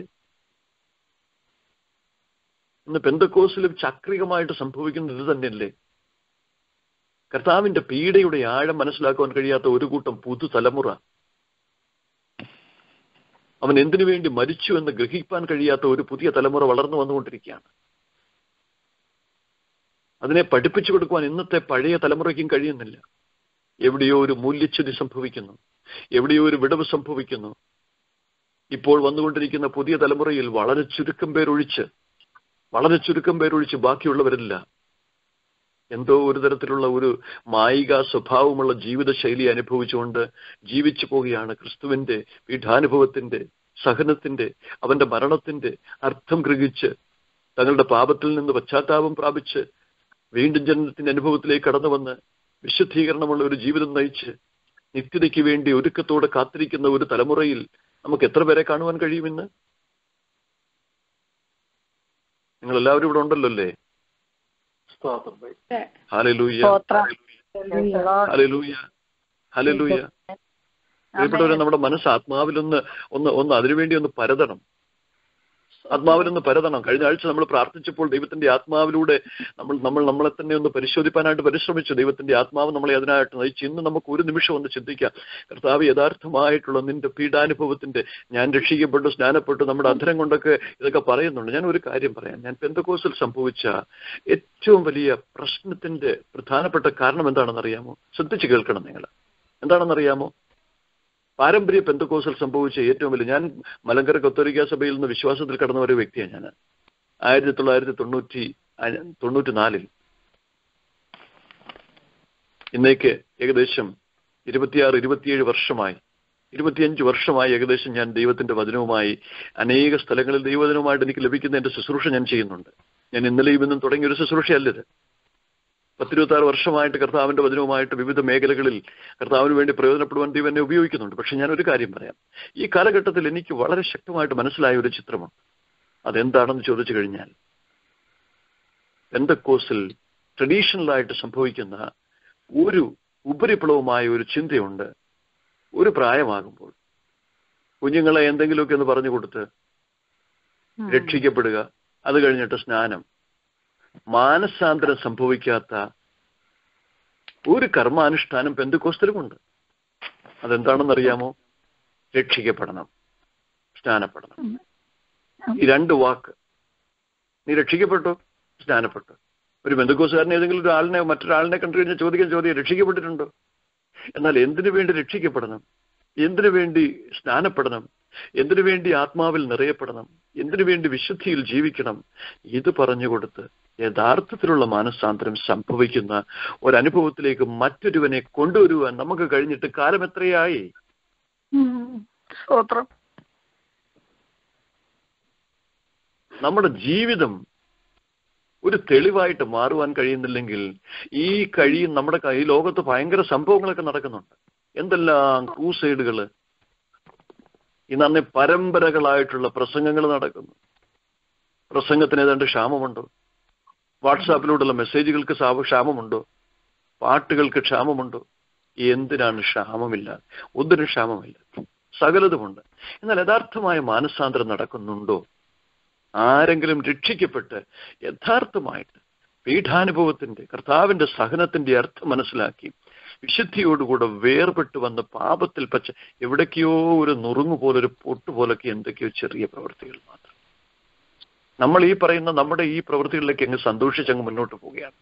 Speaker 3: ഇന്ന് പെന്തക്കോസിലും ചക്രികമായിട്ട് സംഭവിക്കുന്നത് ഇത് തന്നെയല്ലേ കർത്താവിന്റെ പീഡയുടെ ആഴം മനസ്സിലാക്കുവാൻ കഴിയാത്ത ഒരു കൂട്ടം പുതുതലമുറ അവൻ എന്തിനു വേണ്ടി മരിച്ചു എന്ന് ഗ്രഹിക്കാൻ കഴിയാത്ത ഒരു പുതിയ തലമുറ വളർന്നു വന്നുകൊണ്ടിരിക്കുകയാണ് അതിനെ പഠിപ്പിച്ചു കൊടുക്കുവാൻ ഇന്നത്തെ പഴയ തലമുറയ്ക്കും കഴിയുന്നില്ല എവിടെയോ ഒരു മൂല്യച്യുതി സംഭവിക്കുന്നു എവിടെയോ ഒരു വിടവ് സംഭവിക്കുന്നു ഇപ്പോൾ വന്നുകൊണ്ടിരിക്കുന്ന പുതിയ തലമുറയിൽ വളരെ ചുരുക്കം പേരൊഴിച്ച് വളരെ ചുരുക്കം പേരൊഴിച്ച് ബാക്കിയുള്ളവരില്ല എന്തോ ഒരു തരത്തിലുള്ള ഒരു മായിക സ്വഭാവമുള്ള ജീവിതശൈലി അനുഭവിച്ചുകൊണ്ട് ജീവിച്ചു പോവുകയാണ് ക്രിസ്തുവിന്റെ പീഠാനുഭവത്തിന്റെ സഹനത്തിന്റെ അവന്റെ മരണത്തിന്റെ അർത്ഥം ഗ്രഹിച്ച് തങ്ങളുടെ പാപത്തിൽ നിന്ന് പശ്ചാത്താപം പ്രാപിച്ച് വീണ്ടും ജനനത്തിന്റെ അനുഭവത്തിലേക്ക് കടന്നു വന്ന് വിശുദ്ധീകരണമുള്ള ഒരു ജീവിതം നയിച്ച് നിത്യതയ്ക്ക് വേണ്ടി ഒരുക്കത്തോടെ കാത്തിരിക്കുന്ന ഒരു തലമുറയിൽ നമുക്ക് എത്ര പേരെ കാണുവാൻ കഴിയുമെന്ന് നിങ്ങൾ എല്ലാവരും ഇവിടെ ഉണ്ടല്ലോ അല്ലേ ഹലലൂയ
Speaker 2: സ്തോത്രം
Speaker 3: ഹലലൂയ ഹലലൂയ പ്രിയപ്പെട്ടവരെ നമ്മുടെ മനസ്സ് ആത്മാവിലൊന്ന് ഒന്ന് ഒന്ന് അതിനുവേണ്ടി ഒന്ന് പരതണം ആത്മാവിനൊന്ന് പരതണം കഴിഞ്ഞ ആഴ്ച നമ്മൾ പ്രാർത്ഥിച്ചപ്പോൾ ദൈവത്തിന്റെ ആത്മാവിലൂടെ നമ്മൾ നമ്മൾ നമ്മളെ തന്നെ ഒന്ന് പരിശോധിപ്പാനായിട്ട് പരിശ്രമിച്ചു ദൈവത്തിന്റെ ആത്മാവ് നമ്മളെ അതിനായിട്ട് നയിച്ചു ഇന്ന് നമുക്ക് ഒരു നിമിഷം ഒന്ന് ചിന്തിക്കാം കർത്താവ് യഥാർത്ഥമായിട്ടുള്ള നിന്റെ പീഡാനുഭവത്തിന്റെ ഞാൻ രക്ഷിക്കപ്പെട്ടു സ്നാനപ്പെട്ടു നമ്മുടെ അധരം കൊണ്ടൊക്കെ ഇതൊക്കെ പറയുന്നുണ്ട് ഞാൻ ഒരു കാര്യം പറയാം ഞാൻ പെന്തക്കോസിൽ സംഭവിച്ച ഏറ്റവും വലിയ പ്രശ്നത്തിന്റെ പ്രധാനപ്പെട്ട കാരണം എന്താണെന്ന് അറിയാമോ ശ്രദ്ധിച്ചു കേൾക്കണം നിങ്ങൾ എന്താണെന്നറിയാമോ പാരമ്പര്യ പെന്തക്കോസിൽ സംഭവിച്ച ഏറ്റവും വലിയ ഞാൻ മലങ്കര കത്തോലിക്ക സഭയിൽ നിന്ന് വിശ്വാസത്തിൽ കടന്ന ഒരു വ്യക്തിയാണ് ഞാൻ ആയിരത്തി തൊള്ളായിരത്തി തൊണ്ണൂറ്റി തൊണ്ണൂറ്റി നാലിൽ ഇന്നേക്ക് ഏകദേശം ഇരുപത്തിയാറ് ഇരുപത്തിയേഴ് വർഷമായി ഇരുപത്തിയഞ്ച് വർഷമായി ഏകദേശം ഞാൻ ദൈവത്തിന്റെ വചനവുമായി അനേക സ്ഥലങ്ങളിൽ ദൈവവചനവുമായിട്ട് എനിക്ക് ലഭിക്കുന്ന എന്റെ ശുശ്രൂഷ ഞാൻ ചെയ്യുന്നുണ്ട് ഞാൻ ഇന്നലെയും ഇന്നും തുടങ്ങിയ ഒരു ശുശ്രൂഷയല്ലത് പത്തിരുപത്തി ആറ് വർഷമായിട്ട് കർത്താവിന്റെ വചനവുമായിട്ട് വിവിധ മേഖലകളിൽ കർത്താവിന് വേണ്ടി പ്രയോജനപ്പെടുവാൻ ദൈവം എന്നെ ഉപയോഗിക്കുന്നുണ്ട് പക്ഷെ ഞാൻ ഒരു കാര്യം പറയാം ഈ കാലഘട്ടത്തിൽ എനിക്ക് വളരെ ശക്തമായിട്ട് മനസ്സിലായ ഒരു ചിത്രമുണ്ട് അതെന്താണെന്ന് ചോദിച്ചു കഴിഞ്ഞാൽ പെന്തക്കോസിൽ ട്രഡീഷണലായിട്ട് സംഭവിക്കുന്ന ഒരു ഉപരിപ്ലവമായ ഒരു ചിന്തയുണ്ട് ഒരു പ്രായമാകുമ്പോൾ കുഞ്ഞുങ്ങളെ എന്തെങ്കിലുമൊക്കെ ഒന്ന് പറഞ്ഞു കൊടുത്ത് രക്ഷിക്കപ്പെടുക അത് കഴിഞ്ഞിട്ട് സ്നാനം മാനസാന്തരം സംഭവിക്കാത്ത ഒരു കർമാനുഷ്ഠാനം പെന്തുക്കോസ്തലുമുണ്ട് അതെന്താണെന്നറിയാമോ രക്ഷിക്കപ്പെടണം സ്നാനപ്പെടണം ഈ രണ്ട് വാക്ക് നീ രക്ഷിക്കപ്പെട്ടു സ്നാനപ്പെട്ടു ഒരു ബന്ധുക്കോസുകാരൻ ഏതെങ്കിലും ഒരു ആളിനെ മറ്റൊരാളിനെ കണ്ടു കഴിഞ്ഞാൽ ചോദിക്കാൻ ചോദ്യം രക്ഷിക്കപ്പെട്ടിട്ടുണ്ടോ എന്നാൽ എന്തിനു വേണ്ടി രക്ഷിക്കപ്പെടണം എന്തിനു വേണ്ടി സ്നാനപ്പെടണം എന്തിനു വേണ്ടി ആത്മാവിൽ നിറയപ്പെടണം എന്തിനു വേണ്ടി വിശുദ്ധിയിൽ ജീവിക്കണം ഇത് പറഞ്ഞുകൊടുത്ത് യഥാർത്ഥത്തിലുള്ള മാനസാന്തരം സംഭവിക്കുന്ന ഒരനുഭവത്തിലേക്ക് മറ്റൊരുവനെ കൊണ്ടുവരുവാൻ നമുക്ക് കഴിഞ്ഞിട്ട് കാലം എത്രയായി
Speaker 2: സ്തോത്രം
Speaker 3: നമ്മുടെ ജീവിതം ഒരു തെളിവായിട്ട് മാറുവാൻ കഴിയുന്നില്ലെങ്കിൽ ഈ കഴിയും നമ്മുടെ ഈ ലോകത്ത് ഭയങ്കര സംഭവങ്ങളൊക്കെ നടക്കുന്നുണ്ട് എന്തെല്ലാം ക്രൂസൈഡുകള് ഇന്ന് അന്ന് പരമ്പരകളായിട്ടുള്ള പ്രസംഗങ്ങൾ നടക്കുന്നു പ്രസംഗത്തിന് ഏതാണ്ട് ക്ഷാമമുണ്ടോ വാട്സാപ്പിലൂടെയുള്ള മെസ്സേജുകൾക്ക് ക്ഷാമമുണ്ടോ പാട്ടുകൾക്ക് ക്ഷാമമുണ്ടോ എന്തിനാണ് ക്ഷാമമില്ല ഒന്നിനും ക്ഷാമമില്ല സകലതുമുണ്ട് എന്നാൽ യഥാർത്ഥമായ മാനസാന്തരം നടക്കുന്നുണ്ടോ ആരെങ്കിലും രക്ഷിക്കപ്പെട്ട് യഥാർത്ഥമായിട്ട് പീഠാനുഭവത്തിന്റെ കർത്താവിന്റെ സഹനത്തിന്റെ അർത്ഥം മനസ്സിലാക്കി വിശുദ്ധിയോടുകൂടെ വേർപെട്ട് വന്ന് പാപത്തിൽ പച്ച എവിടേക്കോ ഒരു നുറുങ്ങു പോലെ ഒരു പൊട്ട് പോലൊക്കെ എന്തൊക്കെയോ ചെറിയ പ്രവൃത്തികൾ മാത്രം നമ്മൾ ഈ പറയുന്ന നമ്മുടെ ഈ പ്രവൃത്തികളിലേക്ക് അങ്ങ് സന്തോഷിച്ചങ്ങ് മുന്നോട്ട് പോവുകയാണ്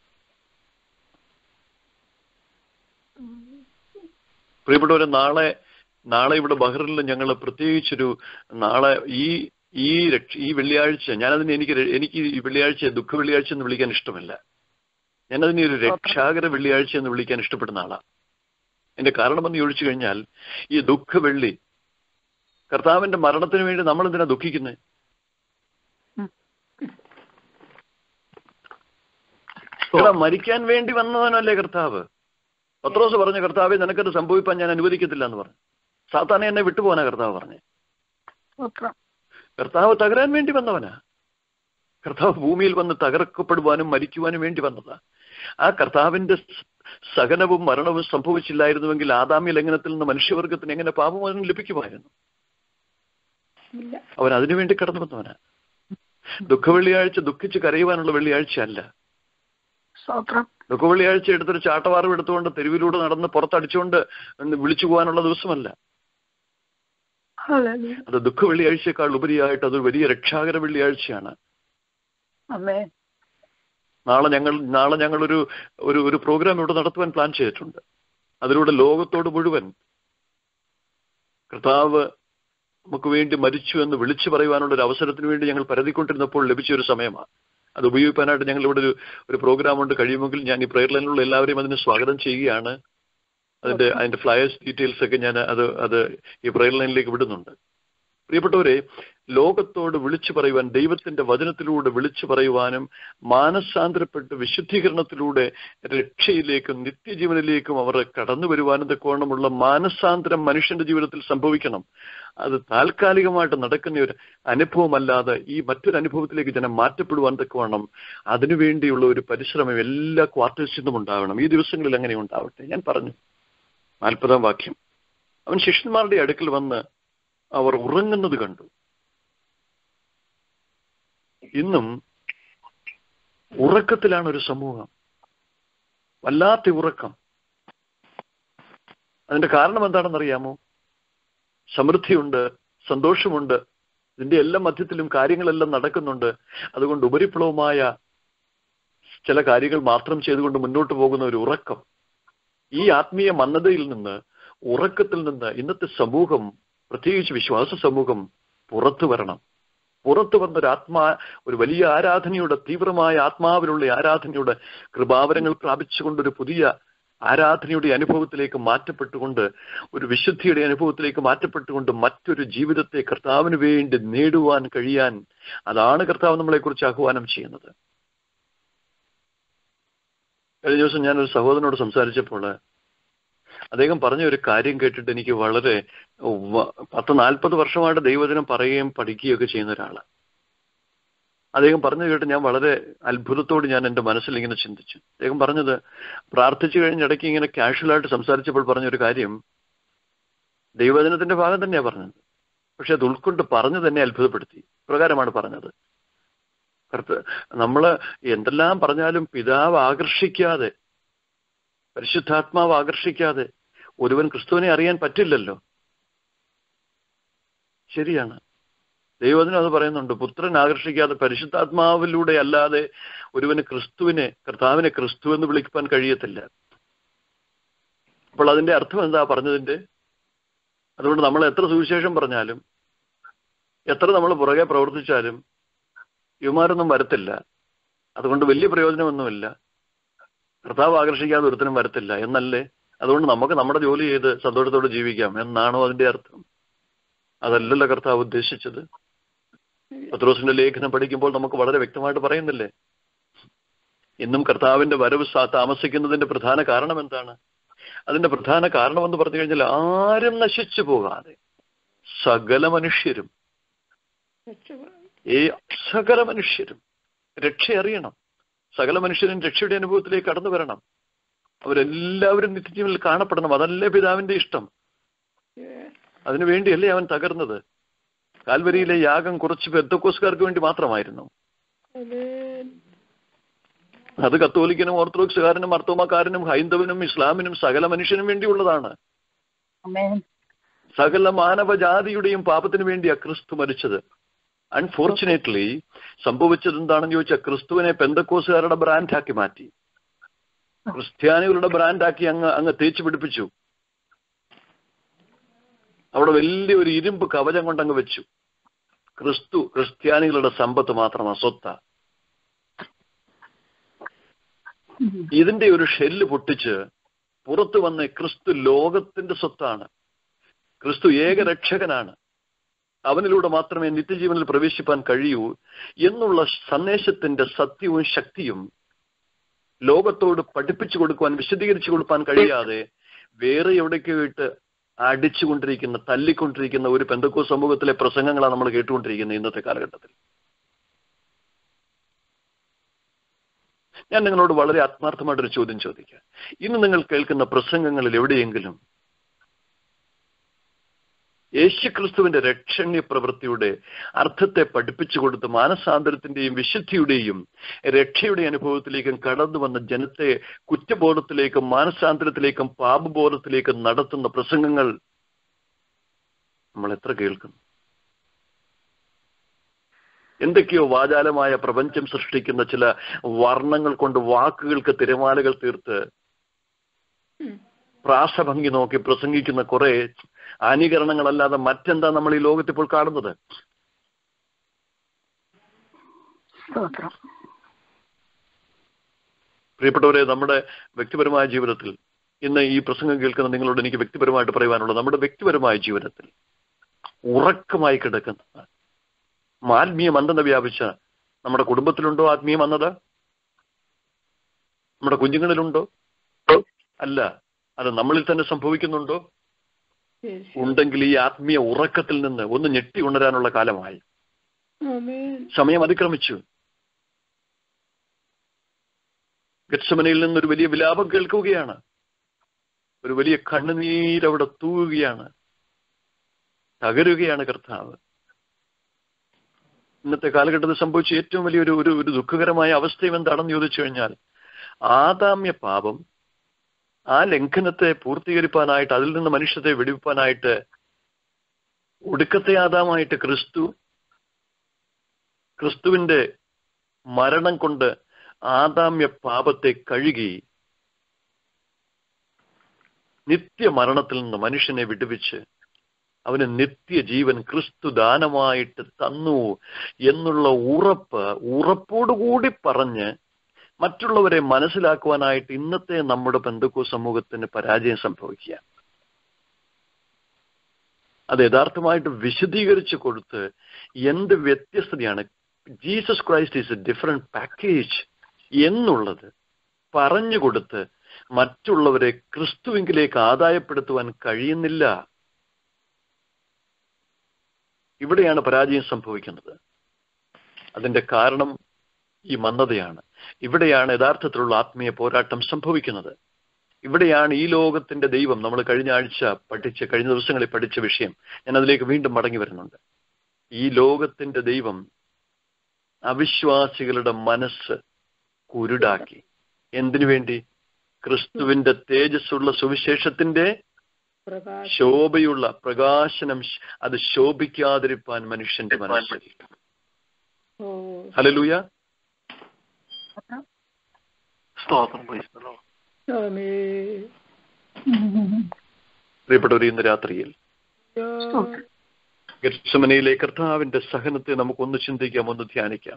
Speaker 3: പ്രിയപ്പെട്ടവരെ നാളെ നാളെ ഇവിടെ ബഹ്റിനിൽ ഞങ്ങൾ പ്രത്യേകിച്ചൊരു നാളെ ഈ ഈ രക്ഷ ഈ വെള്ളിയാഴ്ച ഞാനതിന് എനിക്ക് എനിക്ക് ഈ വെള്ളിയാഴ്ച ദുഃഖ വെള്ളിയാഴ്ച എന്ന് വിളിക്കാൻ ഇഷ്ടമല്ല ഞാനതിനെ ഒരു രക്ഷാകര വെള്ളിയാഴ്ച എന്ന് വിളിക്കാൻ ഇഷ്ടപ്പെടുന്ന ആളാണ് എന്റെ കാരണമെന്ന് ചോദിച്ചു കഴിഞ്ഞാൽ ഈ ദുഃഖ വെള്ളി കർത്താവിന്റെ മരണത്തിന് വേണ്ടി നമ്മൾ എന്തിനാ ദുഃഖിക്കുന്നത് എടാ മരിക്കാൻ വേണ്ടി വന്നവനല്ലേ കർത്താവ് പത്രോസ് പറഞ്ഞു കർത്താവെ നിനക്കത് സംഭവിപ്പാൻ ഞാൻ അനുവദിക്കത്തില്ല എന്ന് പറഞ്ഞു സാത്താനെ എന്നെ വിട്ടുപോകാനാ കർത്താവ് പറഞ്ഞു കർത്താവ് തകരാൻ വേണ്ടി വന്നവനാ കർത്താവ് ഭൂമിയിൽ വന്ന് തകർക്കപ്പെടുവാനും മരിക്കുവാനും വേണ്ടി വന്നതാ ആ കർത്താവിന്റെ സഹനവും മരണവും സംഭവിച്ചില്ലായിരുന്നുവെങ്കിൽ ആദാമ്യ ലംഘനത്തിൽ നിന്ന് മനുഷ്യവർഗത്തിന് എങ്ങനെ പാപമോചനം ലഭിക്കുമായിരുന്നു അവൻ അതിനുവേണ്ടി കടന്നു വന്നവനാ ദുഃഖ വെള്ളിയാഴ്ച ദുഃഖിച്ച് കരയുവാനുള്ള വെള്ളിയാഴ്ച അല്ല ദുഃഖ വെള്ളിയാഴ്ച എടുത്തൊരു ചാട്ടവാറും എടുത്തുകൊണ്ട് തെരുവിലൂടെ നടന്ന് പുറത്തടിച്ചുകൊണ്ട് വിളിച്ചു പോകാനുള്ള ദിവസമല്ല അത് ദുഃഖ വെള്ളിയാഴ്ചയേക്കാൾ ഉപരിയായിട്ട് അതൊരു വലിയ രക്ഷാകര വെള്ളിയാഴ്ചയാണ് നാളെ ഞങ്ങൾ നാളെ ഞങ്ങളൊരു ഒരു ഒരു പ്രോഗ്രാം ഇവിടെ നടത്തുവാൻ പ്ലാൻ ചെയ്തിട്ടുണ്ട് അതിലൂടെ ലോകത്തോട് മുഴുവൻ കർത്താവ് നമുക്ക് വേണ്ടി മരിച്ചു എന്ന് വിളിച്ചു പറയുവാനുള്ള ഒരു അവസരത്തിന് വേണ്ടി ഞങ്ങൾ പരതിക്കൊണ്ടിരുന്നപ്പോൾ ലഭിച്ച ഒരു സമയമാണ് അത് ഉപയോഗിക്കാനായിട്ട് ഞങ്ങൾ ഇവിടെ ഒരു ഒരു പ്രോഗ്രാം ഉണ്ട് കഴിയുമെങ്കിൽ ഞാൻ ഈ പ്രയർ ലൈനിലുള്ള എല്ലാവരെയും അതിന് സ്വാഗതം ചെയ്യുകയാണ് അതിന്റെ അതിന്റെ ഫ്ലയേഴ്സ് ഡീറ്റെയിൽസ് ഒക്കെ ഞാൻ അത് അത് ഈ പ്രയർ ലൈനിലേക്ക് വിടുന്നുണ്ട് പ്രിയപ്പെട്ടവരെ ലോകത്തോട് വിളിച്ചു പറയുവാൻ ദൈവത്തിന്റെ വചനത്തിലൂടെ വിളിച്ചു പറയുവാനും മാനസാന്തരപ്പെട്ട് വിശുദ്ധീകരണത്തിലൂടെ രക്ഷയിലേക്കും നിത്യജീവനിലേക്കും അവർ കടന്നു വരുവാനും തക്കവണ്ണമുള്ള മാനസാന്തരം മനുഷ്യന്റെ ജീവിതത്തിൽ സംഭവിക്കണം അത് താൽക്കാലികമായിട്ട് നടക്കുന്ന ഒരു അനുഭവമല്ലാതെ ഈ മറ്റൊരു അനുഭവത്തിലേക്ക് ജനം മാറ്റപ്പെടുവാൻ തക്കവണ്ണം അതിനുവേണ്ടിയുള്ള ഒരു പരിശ്രമം എല്ലാ ക്വാർട്ടേഴ്സിൽ നിന്നും ഉണ്ടാവണം ഈ ദിവസങ്ങളിൽ അങ്ങനെ ഉണ്ടാവട്ടെ ഞാൻ പറഞ്ഞു നാൽപ്പതാം വാക്യം അവൻ ശിഷ്യന്മാരുടെ അടുക്കൽ വന്ന് അവർ ഉറങ്ങുന്നത് കണ്ടു ഇന്നും ഉറക്കത്തിലാണ് ഒരു സമൂഹം വല്ലാത്ത ഉറക്കം അതിന്റെ കാരണം എന്താണെന്നറിയാമോ സമൃദ്ധിയുണ്ട് സന്തോഷമുണ്ട് ഇതിന്റെ എല്ലാ മധ്യത്തിലും കാര്യങ്ങളെല്ലാം നടക്കുന്നുണ്ട് അതുകൊണ്ട് ഉപരിപ്ലവമായ ചില കാര്യങ്ങൾ മാത്രം ചെയ്തുകൊണ്ട് മുന്നോട്ട് പോകുന്ന ഒരു ഉറക്കം ഈ ആത്മീയ മന്ദതയിൽ നിന്ന് ഉറക്കത്തിൽ നിന്ന് ഇന്നത്തെ സമൂഹം പ്രത്യേകിച്ച് വിശ്വാസ സമൂഹം പുറത്തു വരണം പുറത്തു വന്ന ഒരു ആത്മാ ഒരു വലിയ ആരാധനയുടെ തീവ്രമായ ആത്മാവിലുള്ള ആരാധനയുടെ കൃപാവരങ്ങൾ പ്രാപിച്ചുകൊണ്ട് ഒരു പുതിയ ആരാധനയുടെ അനുഭവത്തിലേക്ക് മാറ്റപ്പെട്ടുകൊണ്ട് ഒരു വിശുദ്ധിയുടെ അനുഭവത്തിലേക്ക് മാറ്റപ്പെട്ടുകൊണ്ട് മറ്റൊരു ജീവിതത്തെ കർത്താവിന് വേണ്ടി നേടുവാൻ കഴിയാൻ അതാണ് കർത്താവ് നമ്മളെക്കുറിച്ച് ആഹ്വാനം ചെയ്യുന്നത് കഴിഞ്ഞ ദിവസം ഞാനൊരു സഹോദരനോട് സംസാരിച്ചപ്പോൾ അദ്ദേഹം പറഞ്ഞ ഒരു കാര്യം കേട്ടിട്ട് എനിക്ക് വളരെ വ- പത്ത് നാൽപ്പത് വർഷമായിട്ട് ദൈവദിനം പറയുകയും പഠിക്കുകയൊക്കെ ചെയ്യുന്ന ഒരാളാണ് അദ്ദേഹം പറഞ്ഞു കേട്ട് ഞാൻ വളരെ അത്ഭുതത്തോട് ഞാൻ എൻ്റെ മനസ്സിൽ ഇങ്ങനെ ചിന്തിച്ചു അദ്ദേഹം പറഞ്ഞത് പ്രാർത്ഥിച്ചു കഴിഞ്ഞ ഇടയ്ക്ക് ഇങ്ങനെ കാഷ്വലായിട്ട് സംസാരിച്ചപ്പോൾ പറഞ്ഞൊരു കാര്യം ദൈവദിനത്തിന്റെ ഭാഗം തന്നെയാണ് പറഞ്ഞത് പക്ഷെ അത് ഉൾക്കൊണ്ട് പറഞ്ഞു തന്നെ അത്ഭുതപ്പെടുത്തി പ്രകാരമാണ് പറഞ്ഞത് കർത്ത നമ്മള് എന്തെല്ലാം പറഞ്ഞാലും പിതാവ് ആകർഷിക്കാതെ പരിശുദ്ധാത്മാവ് ആകർഷിക്കാതെ ഒരുവൻ ക്രിസ്തുവിനെ അറിയാൻ പറ്റില്ലല്ലോ ശരിയാണ് ദൈവത്തിനും അത് പറയുന്നുണ്ട് പുത്രൻ ആകർഷിക്കാതെ പരിശുദ്ധാത്മാവിലൂടെ അല്ലാതെ ഒരുവന് ക്രിസ്തുവിനെ കർത്താവിനെ ക്രിസ്തു എന്ന് വിളിക്കാൻ കഴിയത്തില്ല അപ്പോൾ അതിന്റെ അർത്ഥം എന്താ പറഞ്ഞതിന്റെ അതുകൊണ്ട് നമ്മൾ എത്ര സുവിശേഷം പറഞ്ഞാലും എത്ര നമ്മൾ പുറകെ പ്രവർത്തിച്ചാലും ഇവമാരൊന്നും വരത്തില്ല അതുകൊണ്ട് വലിയ പ്രയോജനമൊന്നുമില്ല കർത്താവ് ആകർഷിക്കാതെ ഒരുത്തനും വരത്തില്ല എന്നല്ലേ അതുകൊണ്ട് നമുക്ക് നമ്മുടെ ജോലി ചെയ്ത് സന്തോഷത്തോടെ ജീവിക്കാം എന്നാണോ അതിന്റെ അർത്ഥം അതല്ലല്ലോ കർത്താവ് ഉദ്ദേശിച്ചത് പത്രോസിന്റെ ലേഖനം പഠിക്കുമ്പോൾ നമുക്ക് വളരെ വ്യക്തമായിട്ട് പറയുന്നില്ലേ ഇന്നും കർത്താവിന്റെ വരവ് സാ- താമസിക്കുന്നതിന്റെ പ്രധാന കാരണം എന്താണ് അതിന്റെ പ്രധാന കാരണം എന്ന് പറഞ്ഞു കഴിഞ്ഞാൽ ആരും നശിച്ചു പോകാതെ സകല മനുഷ്യരും ഈ സകല മനുഷ്യരും രക്ഷ അറിയണം സകല മനുഷ്യരും രക്ഷയുടെ അനുഭവത്തിലേക്ക് കടന്നു വരണം അവരെല്ലാവരും നിത്യജീവനിൽ കാണപ്പെടണം അതല്ലേ പിതാവിന്റെ ഇഷ്ടം അതിനു വേണ്ടിയല്ലേ അവൻ തകർന്നത് കാൽവരിയിലെ യാഗം കുറച്ച് പെന്തക്കോസുകാർക്ക് വേണ്ടി മാത്രമായിരുന്നു അത് കത്തോലിക്കനും ഓർത്തഡോക്സുകാരനും മർത്തോമക്കാരനും ഹൈന്ദവനും ഇസ്ലാമിനും സകല മനുഷ്യനും വേണ്ടിയുള്ളതാണ് സകല മാനവജാതിയുടെയും പാപത്തിന് വേണ്ടിയാ ക്രിസ്തു മരിച്ചത് അൺഫോർച്ചുനേറ്റ്ലി സംഭവിച്ചത് എന്താണെന്ന് ചോദിച്ചാൽ ക്രിസ്തുവിനെ പെന്തക്കോസുകാരുടെ ബ്രാൻഡാക്കി മാറ്റി ക്രിസ്ത്യാനികളുടെ ബ്രാൻഡാക്കി അങ്ങ് അങ്ങ് തേച്ചു പിടിപ്പിച്ചു അവിടെ വലിയൊരു ഇരുമ്പ് കവചം കൊണ്ട് അങ്ങ് വെച്ചു ക്രിസ്തു ക്രിസ്ത്യാനികളുടെ സമ്പത്ത് മാത്രമാണ് സ്വത്ത ഇതിന്റെ ഒരു ഷെല്ല് പൊട്ടിച്ച് പുറത്തു വന്ന ക്രിസ്തു ലോകത്തിന്റെ സ്വത്താണ് ക്രിസ്തു ഏകരക്ഷകനാണ് അവനിലൂടെ മാത്രമേ നിത്യജീവനിൽ പ്രവേശിപ്പാൻ കഴിയൂ എന്നുള്ള സന്ദേശത്തിന്റെ സത്യവും ശക്തിയും ലോകത്തോട് പഠിപ്പിച്ചു കൊടുക്കുവാൻ വിശദീകരിച്ചു കൊടുക്കാൻ കഴിയാതെ വേറെ എവിടേക്കോ ഇട്ട് അടിച്ചുകൊണ്ടിരിക്കുന്ന തല്ലിക്കൊണ്ടിരിക്കുന്ന ഒരു പെന്തക്കോ സമൂഹത്തിലെ പ്രസംഗങ്ങളാണ് നമ്മൾ കേട്ടുകൊണ്ടിരിക്കുന്നത് ഇന്നത്തെ കാലഘട്ടത്തിൽ ഞാൻ നിങ്ങളോട് വളരെ ആത്മാർത്ഥമായിട്ടൊരു ചോദ്യം ചോദിക്കാം ഇന്ന് നിങ്ങൾ കേൾക്കുന്ന പ്രസംഗങ്ങളിൽ എവിടെയെങ്കിലും യേശുക്രിസ്തുവിന്റെ രക്ഷണ്യ പ്രവൃത്തിയുടെ അർത്ഥത്തെ പഠിപ്പിച്ചു കൊടുത്ത് മാനസാന്തരത്തിന്റെയും വിശുദ്ധിയുടെയും രക്ഷയുടെ അനുഭവത്തിലേക്കും കടന്നു വന്ന ജനത്തെ കുറ്റബോധത്തിലേക്കും മാനസാന്തരത്തിലേക്കും പാപബോധത്തിലേക്കും നടത്തുന്ന പ്രസംഗങ്ങൾ നമ്മൾ എത്ര കേൾക്കുന്നു എന്തൊക്കെയോ വാചാലമായ പ്രപഞ്ചം സൃഷ്ടിക്കുന്ന ചില വർണ്ണങ്ങൾ കൊണ്ട് വാക്കുകൾക്ക് തിരമാലകൾ തീർത്ത് പ്രാസഭംഗി നോക്കി പ്രസംഗിക്കുന്ന കുറെ ആനീകരണങ്ങളല്ലാതെ മറ്റെന്താ നമ്മൾ ഈ ലോകത്ത് ഇപ്പോൾ കാണുന്നത്
Speaker 2: സ്തോത്രം
Speaker 3: പ്രിയപ്പെട്ടവരെ നമ്മുടെ വ്യക്തിപരമായ ജീവിതത്തിൽ ഇന്ന് ഈ പ്രസംഗം കേൾക്കുന്ന നിങ്ങളോട് എനിക്ക് വ്യക്തിപരമായിട്ട് പറയുവാനുള്ളത് നമ്മുടെ വ്യക്തിപരമായ ജീവിതത്തിൽ ഉറക്കമായി കിടക്കുന്ന ആത്മീയ മന്ദത വ്യാപിച്ച നമ്മുടെ കുടുംബത്തിലുണ്ടോ ആത്മീയ മന്ദത നമ്മുടെ കുഞ്ഞുങ്ങളിലുണ്ടോ അല്ല അത് നമ്മളിൽ തന്നെ സംഭവിക്കുന്നുണ്ടോ ഉണ്ടെങ്കിൽ ഈ ആത്മീയ ഉറക്കത്തിൽ നിന്ന് ഒന്ന് ഞെട്ടി ഉണരാനുള്ള കാലമായി സമയം അതിക്രമിച്ചു ഗത്സമനയിൽ നിന്നൊരു വലിയ വിലാപം കേൾക്കുകയാണ് ഒരു വലിയ കണ്ണുനീരവിടെ തൂവുകയാണ് തകരുകയാണ് കർത്താവ് ഇന്നത്തെ കാലഘട്ടത്തിൽ സംഭവിച്ച ഏറ്റവും വലിയൊരു ഒരു ഒരു ദുഃഖകരമായ അവസ്ഥയും എന്താണെന്ന് ചോദിച്ചു കഴിഞ്ഞാൽ ആദാമ്യ പാപം ആ ലംഘനത്തെ പൂർത്തീകരിപ്പാനായിട്ട് അതിൽ നിന്ന് മനുഷ്യത്തെ വെടിവെപ്പാനായിട്ട് ഒടുക്കത്തെ ആദാമായിട്ട് ക്രിസ്തു ക്രിസ്തുവിന്റെ മരണം കൊണ്ട് ആദാമ്യ പാപത്തെ കഴുകി നിത്യമരണത്തിൽ നിന്ന് മനുഷ്യനെ വിടുവിച്ച് അവന് നിത്യജീവൻ ക്രിസ്തു ദാനമായിട്ട് തന്നു എന്നുള്ള ഉറപ്പ് ഉറപ്പോടുകൂടി പറഞ്ഞ് മറ്റുള്ളവരെ മനസ്സിലാക്കുവാനായിട്ട് ഇന്നത്തെ നമ്മുടെ ബന്ധുക്കോ സമൂഹത്തിന് പരാജയം സംഭവിക്കുക അത് യഥാർത്ഥമായിട്ട് വിശദീകരിച്ചു കൊടുത്ത് എന്ത് വ്യത്യസ്തതയാണ് Jesus Christ is a different package എന്നുള്ളത് പറഞ്ഞു കൊടുത്ത് മറ്റുള്ളവരെ ക്രിസ്തുവിങ്കിലേക്ക് ആദായപ്പെടുത്തുവാൻ കഴിയുന്നില്ല ഇവിടെയാണ് പരാജയം സംഭവിക്കുന്നത് അതിന്റെ കാരണം ഈ മന്ദതയാണ് ഇവിടെയാണ് യഥാർത്ഥത്തിലുള്ള ആത്മീയ പോരാട്ടം സംഭവിക്കുന്നത് ഇവിടെയാണ് ഈ ലോകത്തിന്റെ ദൈവം നമ്മൾ കഴിഞ്ഞ ആഴ്ച പഠിച്ച കഴിഞ്ഞ ദിവസങ്ങളിൽ പഠിച്ച വിഷയം ഞാൻ അതിലേക്ക് വീണ്ടും മടങ്ങി വരുന്നുണ്ട് ഈ ലോകത്തിന്റെ ദൈവം അവിശ്വാസികളുടെ മനസ്സ് കുരുടാക്കി എന്തിനു വേണ്ടി ക്രിസ്തുവിന്റെ തേജസ്സുള്ള സുവിശേഷത്തിന്റെ ശോഭയുള്ള പ്രകാശനം ശ്- അത് ശോഭിക്കാതിരിപ്പാൻ മനുഷ്യന്റെ മനസ്സിൽ ഹലലൂയ
Speaker 1: സ്തോത്രം praise the Lord.
Speaker 3: പ്രിയപ്പെട്ടവർ ഇന്ന് രാത്രിയിൽ ഗർസമനയിലെ കർത്താവിന്റെ സഹനത്തെ നമുക്കൊന്ന് ചിന്തിക്കാം ഒന്ന് ധ്യാനിക്കാം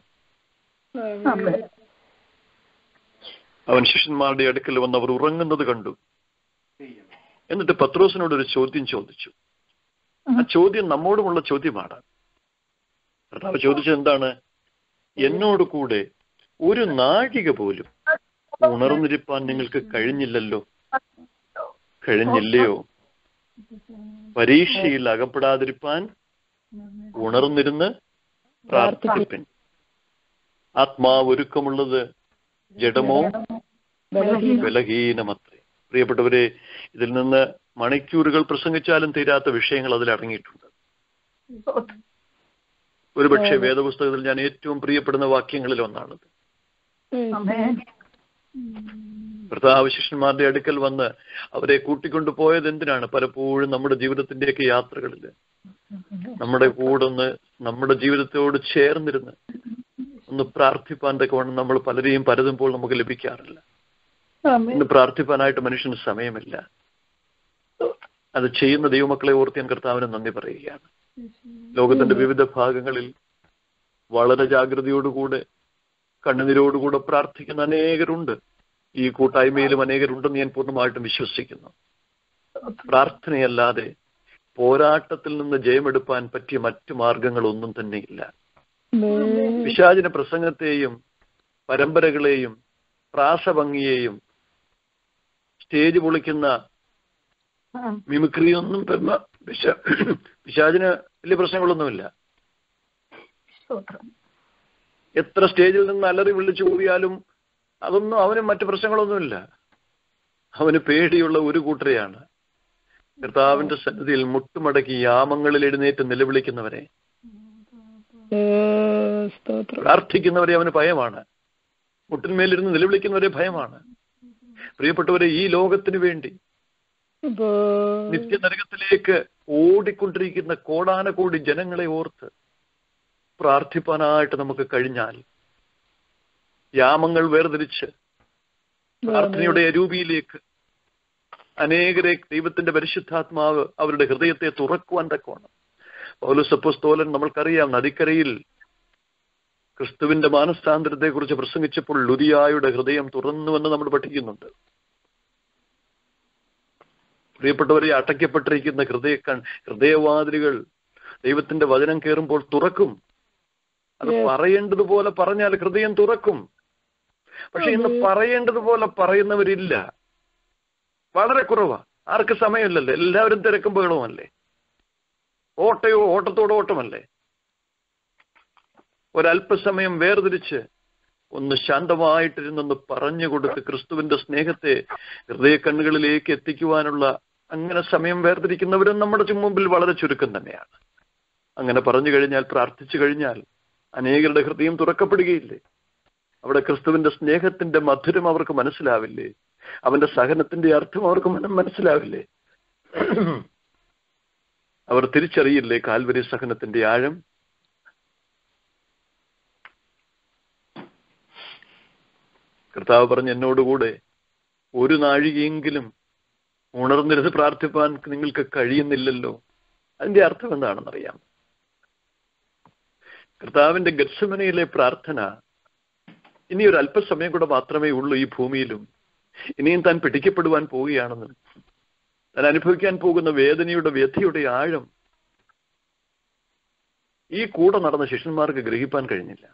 Speaker 3: അവൻ ശിഷ്യന്മാരുടെ അടുക്കൽ വന്ന് അവർ ഉറങ്ങുന്നത് കണ്ടു എന്നിട്ട് പത്രോസിനോട് ഒരു ചോദ്യം ചോദിച്ചു ആ ചോദ്യം നമ്മോടുമുള്ള ചോദ്യമാണ് കർത്താവ് ചോദിച്ചത് എന്താണ് എന്നോട് കൂടെ ഒരു നാഴിക പോലും ഉണർന്നിരിപ്പാൻ നിങ്ങൾക്ക് കഴിഞ്ഞില്ലല്ലോ കഴിഞ്ഞില്ലയോ പരീക്ഷയിൽ അകപ്പെടാതിരിപ്പാൻ ഉണർന്നിരുന്ന് പ്രാർത്ഥിപ്പിൻ ആത്മാവ് ഒരുക്കമുള്ളത് ജഡമോ ബലഹീനമത്രേ പ്രിയപ്പെട്ടവരെ ഇതിൽ നിന്ന് മണിക്കൂറുകൾ പ്രസംഗിച്ചാലും തീരാത്ത വിഷയങ്ങൾ അതിൽ അടങ്ങിയിട്ടുണ്ട് ഒരുപക്ഷെ വേദപുസ്തകത്തിൽ ഞാൻ ഏറ്റവും പ്രിയപ്പെടുന്ന വാക്യങ്ങളിൽ ഒന്നാണത് കർത്താവ് ശിഷ്യന്മാരുടെ അടുക്കൽ വന്ന് അവരെ കൂട്ടിക്കൊണ്ടു പോയത് എന്തിനാണ് പലപ്പോഴും നമ്മുടെ ജീവിതത്തിന്റെയൊക്കെ യാത്രകളിൽ നമ്മുടെ കൂടെ ഒന്ന് നമ്മുടെ ജീവിതത്തോട് ചേർന്നിരുന്ന് ഒന്ന് പ്രാർത്ഥിപ്പാൻ തക്കവണ്ണം നമ്മൾ പലരെയും പരതുമ്പോൾ നമുക്ക് ലഭിക്കാറില്ല ഇന്ന് പ്രാർത്ഥിപ്പാനായിട്ട് മനുഷ്യന് സമയമില്ല അത് ചെയ്യുന്ന ദൈവമക്കളെ ഓർത്ത് ഞാൻ കർത്താവിന് നന്ദി പറയുകയാണ് ലോകത്തിന്റെ വിവിധ ഭാഗങ്ങളിൽ വളരെ ജാഗ്രതയോടുകൂടെ കണ്ണുനീരോടുകൂടെ പ്രാർത്ഥിക്കുന്ന അനേകരുണ്ട് ഈ കൂട്ടായ്മയിലും അനേകരുണ്ടെന്ന് ഞാൻ പൂർണ്ണമായിട്ടും വിശ്വസിക്കുന്നു പ്രാർത്ഥനയല്ലാതെ പോരാട്ടത്തിൽ നിന്ന് ജയമെടുപ്പാൻ പറ്റിയ മറ്റു മാർഗങ്ങളൊന്നും തന്നെയില്ല പിശാചിന പ്രസംഗത്തെയും പരമ്പരകളെയും പ്രാസഭംഗിയെയും സ്റ്റേജ് പൊളിക്കുന്ന മിമിക്രിയൊന്നും പെരുമ- പിശാ- പിശാചിന് വലിയ പ്രശ്നങ്ങളൊന്നുമില്ല എത്ര സ്റ്റേജിൽ നിന്ന് അലറി വിളിച്ചു കൂടിയാലും അതൊന്നും അവന് മറ്റു പ്രശ്നങ്ങളൊന്നുമില്ല അവന് പേടിയുള്ള ഒരു കൂട്ടരെയാണ് കർത്താവിന്റെ സന്നിധിയിൽ മുട്ടുമടക്കി യാമങ്ങളിൽ എഴുന്നേറ്റ് നിലവിളിക്കുന്നവരെ പ്രാർത്ഥിക്കുന്നവരെ അവന് ഭയമാണ് മുട്ടിന്മേലിരുന്ന് നിലവിളിക്കുന്നവരെ ഭയമാണ് പ്രിയപ്പെട്ടവരെ ഈ ലോകത്തിന് വേണ്ടി നിത്യനരകത്തിലേക്ക് ഓടിക്കൊണ്ടിരിക്കുന്ന കോടാനകോടി ജനങ്ങളെ ഓർത്ത് പ്രാർത്ഥിപ്പാനായിട്ട് നമുക്ക് കഴിഞ്ഞാൽ യാമങ്ങൾ വേർതിരിച്ച് പ്രാർത്ഥനയുടെ അരൂപിയിലേക്ക് അനേകരെ ദൈവത്തിന്റെ പരിശുദ്ധാത്മാവ് അവരുടെ ഹൃദയത്തെ തുറക്കുവാൻ തക്കോണം പൗലസപ്പോസ്തോലൻ നമ്മൾക്കറിയാം നദിക്കരയിൽ ക്രിസ്തുവിന്റെ മാനസാന്തരത്തെ കുറിച്ച് പ്രസംഗിച്ചപ്പോൾ ലുതിയായുടെ ഹൃദയം തുറന്നുവെന്ന് നമ്മൾ പഠിക്കുന്നുണ്ട് പ്രിയപ്പെട്ടവരെ അടയ്ക്കപ്പെട്ടിരിക്കുന്ന ഹൃദയ കൺ ഹൃദയവാതിലുകൾ ദൈവത്തിന്റെ വചനം കയറുമ്പോൾ തുറക്കും അത് പറയേണ്ടതുപോലെ പറഞ്ഞാൽ ഹൃദയം തുറക്കും പക്ഷെ ഇന്ന് പറയേണ്ടതുപോലെ പറയുന്നവരില്ല വളരെ കുറവാ ആർക്ക് സമയമില്ലല്ലോ എല്ലാവരും തിരക്കും ബഹളവുമല്ലേ ഓട്ടയോ ഓട്ടത്തോട് ഓട്ടമല്ലേ ഒരല്പസമയം വേർതിരിച്ച് ഒന്ന് ശാന്തമായിട്ടിരുന്നൊന്ന് പറഞ്ഞു കൊടുത്ത് ക്രിസ്തുവിന്റെ സ്നേഹത്തെ ഹൃദയ കണ്ണുകളിലേക്ക് എത്തിക്കുവാനുള്ള അങ്ങനെ സമയം വേർതിരിക്കുന്നവരും നമ്മുടെ ചു- മുമ്പിൽ വളരെ ചുരുക്കം തന്നെയാണ് അങ്ങനെ പറഞ്ഞു കഴിഞ്ഞാൽ പ്രാർത്ഥിച്ചു കഴിഞ്ഞാൽ അനേകരുടെ ഹൃദയം തുറക്കപ്പെടുകയില്ലേ അവിടെ ക്രിസ്തുവിന്റെ സ്നേഹത്തിന്റെ മധുരം അവർക്ക് മനസ്സിലാവില്ലേ അവന്റെ സഹനത്തിന്റെ അർത്ഥം അവർക്ക് മനം മനസ്സിലാവില്ലേ അവർ തിരിച്ചറിയില്ലേ കാൽവരി സഹനത്തിന്റെ ആഴം കർത്താവ് പറഞ്ഞ എന്നോടുകൂടെ ഒരു നാഴികയെങ്കിലും ഉണർന്നിരുന്ന് പ്രാർത്ഥിപ്പാൻ നിങ്ങൾക്ക് കഴിയുന്നില്ലല്ലോ അതിന്റെ അർത്ഥം എന്താണെന്നറിയാം കർത്താവിന്റെ ഗത്സമനയിലെ പ്രാർത്ഥന ഇനി ഒരു അല്പസമയം കൂടെ മാത്രമേ ഉള്ളൂ ഈ ഭൂമിയിലും ഇനിയും താൻ പിടിക്കപ്പെടുവാൻ പോവുകയാണെന്ന് താൻ അനുഭവിക്കാൻ പോകുന്ന വേദനയുടെ വ്യഥയുടെ ആഴം ഈ കൂടെ നടന്ന ശിഷ്യന്മാർക്ക് ഗ്രഹിപ്പാൻ കഴിഞ്ഞില്ല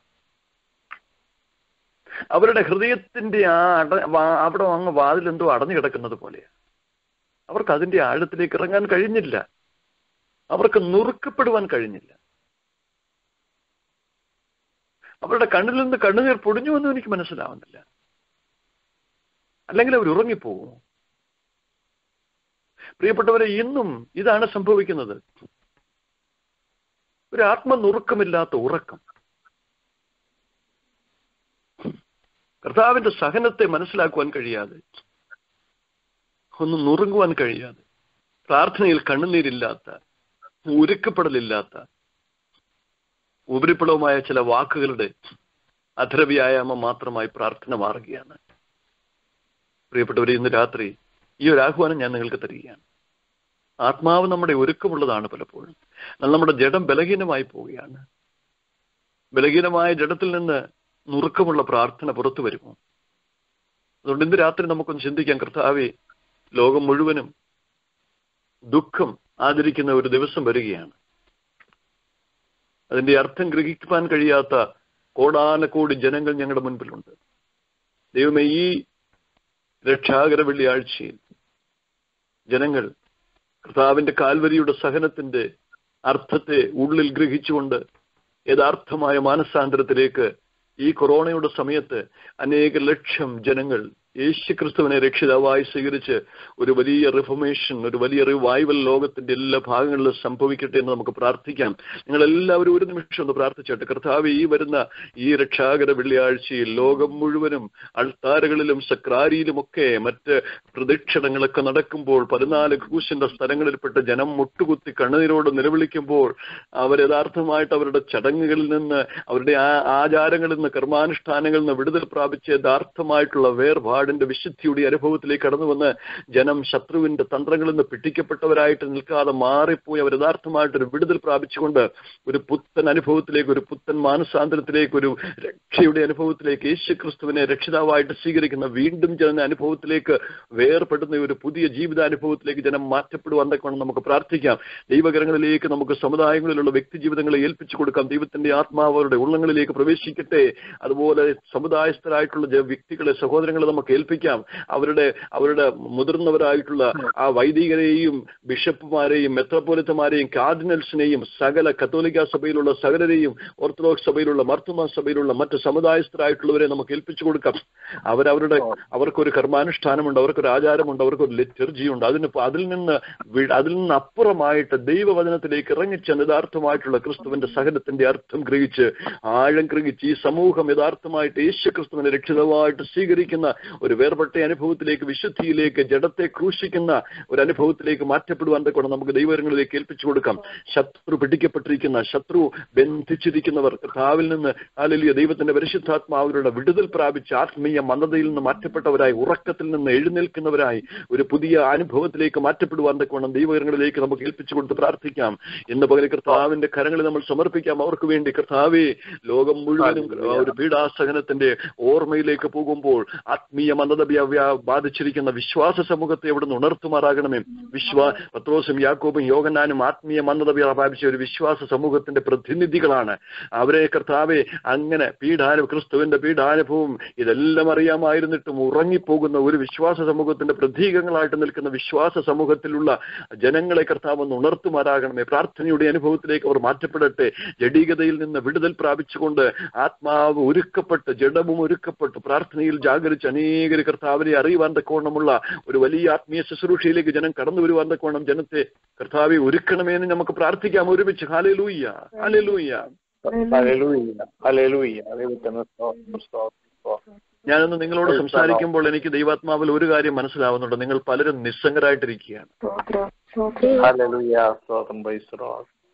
Speaker 3: അവരുടെ ഹൃദയത്തിന്റെ ആ അട വാ- അവിടെ അങ്ങ് വാതിലെന്തോ അടഞ്ഞു കിടക്കുന്നത് പോലെയാ അവർക്ക് അതിന്റെ ആഴത്തിലേക്ക് ഇറങ്ങാൻ കഴിഞ്ഞില്ല അവർക്ക് നുറുക്കപ്പെടുവാൻ കഴിഞ്ഞില്ല അവരുടെ കണ്ണിൽ നിന്ന് കണ്ണുനീർ പൊടിഞ്ഞു എന്നും എനിക്ക് മനസ്സിലാവുന്നില്ല അല്ലെങ്കിൽ അവർ ഉറങ്ങിപ്പോകും പ്രിയപ്പെട്ടവരെ ഇന്നും ഇതാണ് സംഭവിക്കുന്നത് ഒരു ആത്മനുറുക്കമില്ലാത്ത ഉറക്കം കർത്താവിന്റെ സഹനത്തെ മനസ്സിലാക്കുവാൻ കഴിയാതെ ഒന്ന് നുറുങ്ങുവാൻ കഴിയാതെ പ്രാർത്ഥനയിൽ കണ്ണുനീരില്ലാത്ത ഉരുക്കപ്പെടലില്ലാത്ത ഉപരിപ്ലവമായ ചില വാക്കുകളുടെ അധരവ്യായാമം മാത്രമായി പ്രാർത്ഥന മാറുകയാണ് പ്രിയപ്പെട്ടവരെ ഇന്ന് രാത്രി ഈ ഒരു ആഹ്വാനം ഞാൻ നിങ്ങൾക്ക് തരികയാണ് ആത്മാവ് നമ്മുടെ ഒരുക്കമുള്ളതാണ് പലപ്പോഴും എന്നാൽ നമ്മുടെ ജഡം ബലഹീനമായി പോവുകയാണ് ബലഹീനമായ ജഡത്തിൽ നിന്ന് നുറുക്കമുള്ള പ്രാർത്ഥന പുറത്തു വരുമോ അതുകൊണ്ട് ഇന്ന് രാത്രി നമുക്കൊന്ന് ചിന്തിക്കാം കർത്താവെ ലോകം മുഴുവനും ദുഃഖം ആദരിക്കുന്ന ഒരു ദിവസം വരികയാണ് അതിന്റെ അർത്ഥം ഗ്രഹിക്കുവാൻ കഴിയാത്ത കോടാനക്കോടി ജനങ്ങൾ ഞങ്ങളുടെ മുൻപിലുണ്ട് ദൈവമേ ഈ രക്ഷാകര വെള്ളിയാഴ്ചയിൽ ജനങ്ങൾ കർത്താവിന്റെ കാൽവരിയുടെ സഹനത്തിന്റെ അർത്ഥത്തെ ഉള്ളിൽ ഗ്രഹിച്ചുകൊണ്ട് യഥാർത്ഥമായ മാനസാന്തരത്തിലേക്ക് ഈ കൊറോണയുടെ സമയത്ത് അനേക ലക്ഷം ജനങ്ങൾ യേശു ക്രിസ്തുവിനെ രക്ഷിതാവായി സ്വീകരിച്ച് ഒരു വലിയ റിഫർമേഷൻ ഒരു വലിയ റിവൈവൽ ലോകത്തിന്റെ എല്ലാ ഭാഗങ്ങളിലും സംഭവിക്കട്ടെ എന്ന് നമുക്ക് പ്രാർത്ഥിക്കാം നിങ്ങൾ എല്ലാവരും ഒരു നിമിഷം ഒന്ന് പ്രാർത്ഥിച്ചോട്ടെ കർത്താവ് ഈ വരുന്ന ഈ രക്ഷാകര വെള്ളിയാഴ്ചയിൽ ലോകം മുഴുവനും അൾത്താരകളിലും സക്രാരിയിലുമൊക്കെ മറ്റ് പ്രദക്ഷിണങ്ങളൊക്കെ നടക്കുമ്പോൾ പതിനാല് ക്രൂശിന്റെ സ്ഥലങ്ങളിൽപ്പെട്ട ജനം മുട്ടുകുത്തി കണ്ണുനീരോട് നിലവിളിക്കുമ്പോൾ അവർ യഥാർത്ഥമായിട്ട് അവരുടെ ചടങ്ങുകളിൽ നിന്ന് അവരുടെ ആ ആചാരങ്ങളിൽ നിന്ന് കർമാനുഷ്ഠാനങ്ങളിൽ നിന്ന് വിടുതൽ പ്രാപിച്ച് യഥാർത്ഥമായിട്ടുള്ള വേർപാടിന്റെ വിശുദ്ധിയുടെ അനുഭവത്തിലേക്ക് കടന്നു വന്ന് ജനം ശത്രുവിന്റെ തന്ത്രങ്ങളിൽ നിന്ന് പിടിക്കപ്പെട്ടവരായിട്ട് നിൽക്കാതെ മാറിപ്പോയി അവർ യഥാർത്ഥമായിട്ടൊരു വിടുതൽ പ്രാപിച്ചുകൊണ്ട് ഒരു പുത്തൻ അനുഭവത്തിലേക്ക് ഒരു പുത്തൻ മാനസാന്തരത്തിലേക്ക് ഒരു രക്ഷയുടെ അനുഭവത്തിലേക്ക് യേശു ക്രിസ്തുവിനെ രക്ഷിതാവായിട്ട് സ്വീകരിക്കുന്ന വീണ്ടും ജന അനുഭവത്തിലേക്ക് വേർപെടുന്ന ഒരു പുതിയ ജീവിതാനുഭവത്തിലേക്ക് ജനം മാറ്റപ്പെടുവാൻ തക്കവണ്ണം നമുക്ക് പ്രാർത്ഥിക്കാം ദൈവകരങ്ങളിലേക്ക് നമുക്ക് സമുദായങ്ങളിലുള്ള വ്യക്തി ജീവിതങ്ങളെ ഏൽപ്പിച്ചു കൊടുക്കാം ദൈവത്തിന്റെ ആത്മാവ് അവരുടെ ഉള്ളങ്ങളിലേക്ക് പ്രവേശിക്കട്ടെ അതുപോലെ സമുദായസ്ഥരായിട്ടുള്ള ജ- വ്യക്തികളെ സഹോദരങ്ങളെ നമുക്ക് ഏൽപ്പിക്കാം അവരുടെ അവരുടെ മുതിർന്നവരായിട്ടുള്ള ആ വൈദികരെയും ബിഷപ്പുമാരെയും മെത്രോപൊലിത്തമാരെയും കാർഡിനൽസിനെയും സകല കത്തോലിക്ക സഭയിലുള്ള സകലരെയും ഓർത്തഡോക്സ് സഭയിലുള്ള മർത്തുമ സഭയിലുള്ള മറ്റ് സമുദായസ്ഥരായിട്ടുള്ളവരെ നമുക്ക് ഏൽപ്പിച്ചു കൊടുക്കാം അവരവരുടെ അവർക്കൊരു കർമാനുഷ്ഠാനമുണ്ട് അവർക്കൊരു ആചാരമുണ്ട് അവർക്കൊരു ലിറ്റർജിയുണ്ട് അതിന് പ- അതിൽ നിന്ന് വി- അതിൽ നിന്ന് അപ്പുറമായിട്ട് ദൈവവചനത്തിലേക്ക് ഇറങ്ങിച്ചെന്ന് യഥാർത്ഥമായിട്ടുള്ള ക്രിസ്തുവിന്റെ സഹനത്തിന്റെ അർത്ഥം ഗ്രഹിച്ച് ആഴം ഗ്രഹിച്ച് ഈ സമൂഹം യഥാർത്ഥമായിട്ട് യേശു ക്രിസ്തുവിനെ രക്ഷിതമായിട്ട് സ്വീകരിക്കുന്ന ഒരു വേർപെട്ട അനുഭവത്തിലേക്ക് വിശുദ്ധിയിലേക്ക് ജഡത്തെ ക്രൂശിക്കുന്ന ഒരു അനുഭവത്തിലേക്ക് മാറ്റപ്പെടുവാൻ കൊണ്ട് നമുക്ക് ദൈവങ്ങളിലേക്ക് ഏൽപ്പിച്ചു കൊടുക്കാം ശത്രു പിടിക്കപ്പെട്ടിരിക്കുന്ന ശത്രു ബന്ധിച്ചിരിക്കുന്നവർ കർത്താവിൽ നിന്ന് ആലലിയ ദൈവത്തിന്റെ പരിശുദ്ധാത്മാവരുടെ വിടുതൽ പ്രാപിച്ച് ആത്മീയ മന്ദതയിൽ നിന്ന് മാറ്റപ്പെട്ടവരായി ഉറക്കത്തിൽ നിന്ന് എഴുന്നേൽക്കുന്നവരായി ഒരു പുതിയ അനുഭവത്തിലേക്ക് മാറ്റപ്പെടുവാൻ തക്കവണ്ണം ദൈവകരങ്ങളിലേക്ക് നമുക്ക് ഏൽപ്പിച്ചു കൊടുത്ത് പ്രാർത്ഥിക്കാം ഇന്ന് പകരം കർത്താവിന്റെ കരങ്ങളിൽ നമ്മൾ സമർപ്പിക്കാം അവർക്ക് വേണ്ടി കർത്താവെ ലോകം മുഴുവനും ഒരു പീഡാസഹനത്തിന്റെ ഓർമ്മയിലേക്ക് പോകുമ്പോൾ ആത്മീയ മന്ദത വ്യ- വ്യ- ബാധിച്ചിരിക്കുന്ന വിശ്വാസ സമൂഹത്തെ അവിടെ നിന്ന് ഉണർത്തുമാറാകണമേ വിശ്വാ പത്രോസും യാക്കോബും യോഗനാനും ആത്മീയ മന്ദത വ്യ- പ്രാപിച്ച ഒരു വിശ്വാസ സമൂഹത്തിന്റെ പ്രതിനിധികളാണ് അവരെ കർത്താവെ അങ്ങനെ പീഡാനു ക്രിസ്തുവിന്റെ പീഡാനുഭവം ഇതെല്ലാം അറിയാമായിരുന്നിട്ടും ഉറങ്ങിപ്പോകുന്ന ഒരു വിശ്വാസ സമൂഹത്തിന്റെ പ്രതീകങ്ങളായിട്ട് നിൽക്കുന്ന വിശ്വാസ സമൂഹത്തിലുള്ള ജനങ്ങളെ കർത്താവ് ഒന്ന് ഉണർത്തുമാറാകണമേ പ്രാർത്ഥനയുടെ അനുഭവത്തിലേക്ക് അവർ മാറ്റപ്പെടട്ടെ ജഡീകതയിൽ നിന്ന് വിടുതൽ പ്രാപിച്ചുകൊണ്ട് ആത്മാവ് ഒരുക്കപ്പെട്ട് ജഡവും ഒരുക്കപ്പെട്ട് പ്രാർത്ഥനയിൽ ജാഗരിച്ച് അനേകർ കർത്താവിനെ അറിയുവാൻ തക്കവണ്ണമുള്ള ഒരു വലിയ ആത്മീയ ശുശ്രൂഷയിലേക്ക് ജനം കടന്നു വരുവാൻ തക്കവണ്ണം ജനത്തെ കർത്താവെ ഒരുക്കണമേ എന്ന് നമുക്ക് പ്രാർത്ഥിക്കാം ഒരുമിച്ച് ഹാലലൂയ്യ ഹാലലൂയ്യ
Speaker 1: ഹല്ലേലൂയ ഹല്ലേലൂയ ദൈവത്തിന് സ്തോത്രം സ്തോത്രം സ്തോത്രം
Speaker 3: ഞാനൊന്ന് നിങ്ങളോട് സംസാരിക്കുമ്പോൾ എനിക്ക് ദൈവാത്മാവിൽ ഒരു കാര്യം മനസ്സിലാവുന്നുണ്ട് നിങ്ങൾ പലരും നിസ്സംഗരായിട്ടിരിക്കുകയാണ്
Speaker 2: സ്തോത്രം സ്തോത്രം
Speaker 1: ഹല്ലേലൂയ സ്തോത്രം ബൈസ്രോ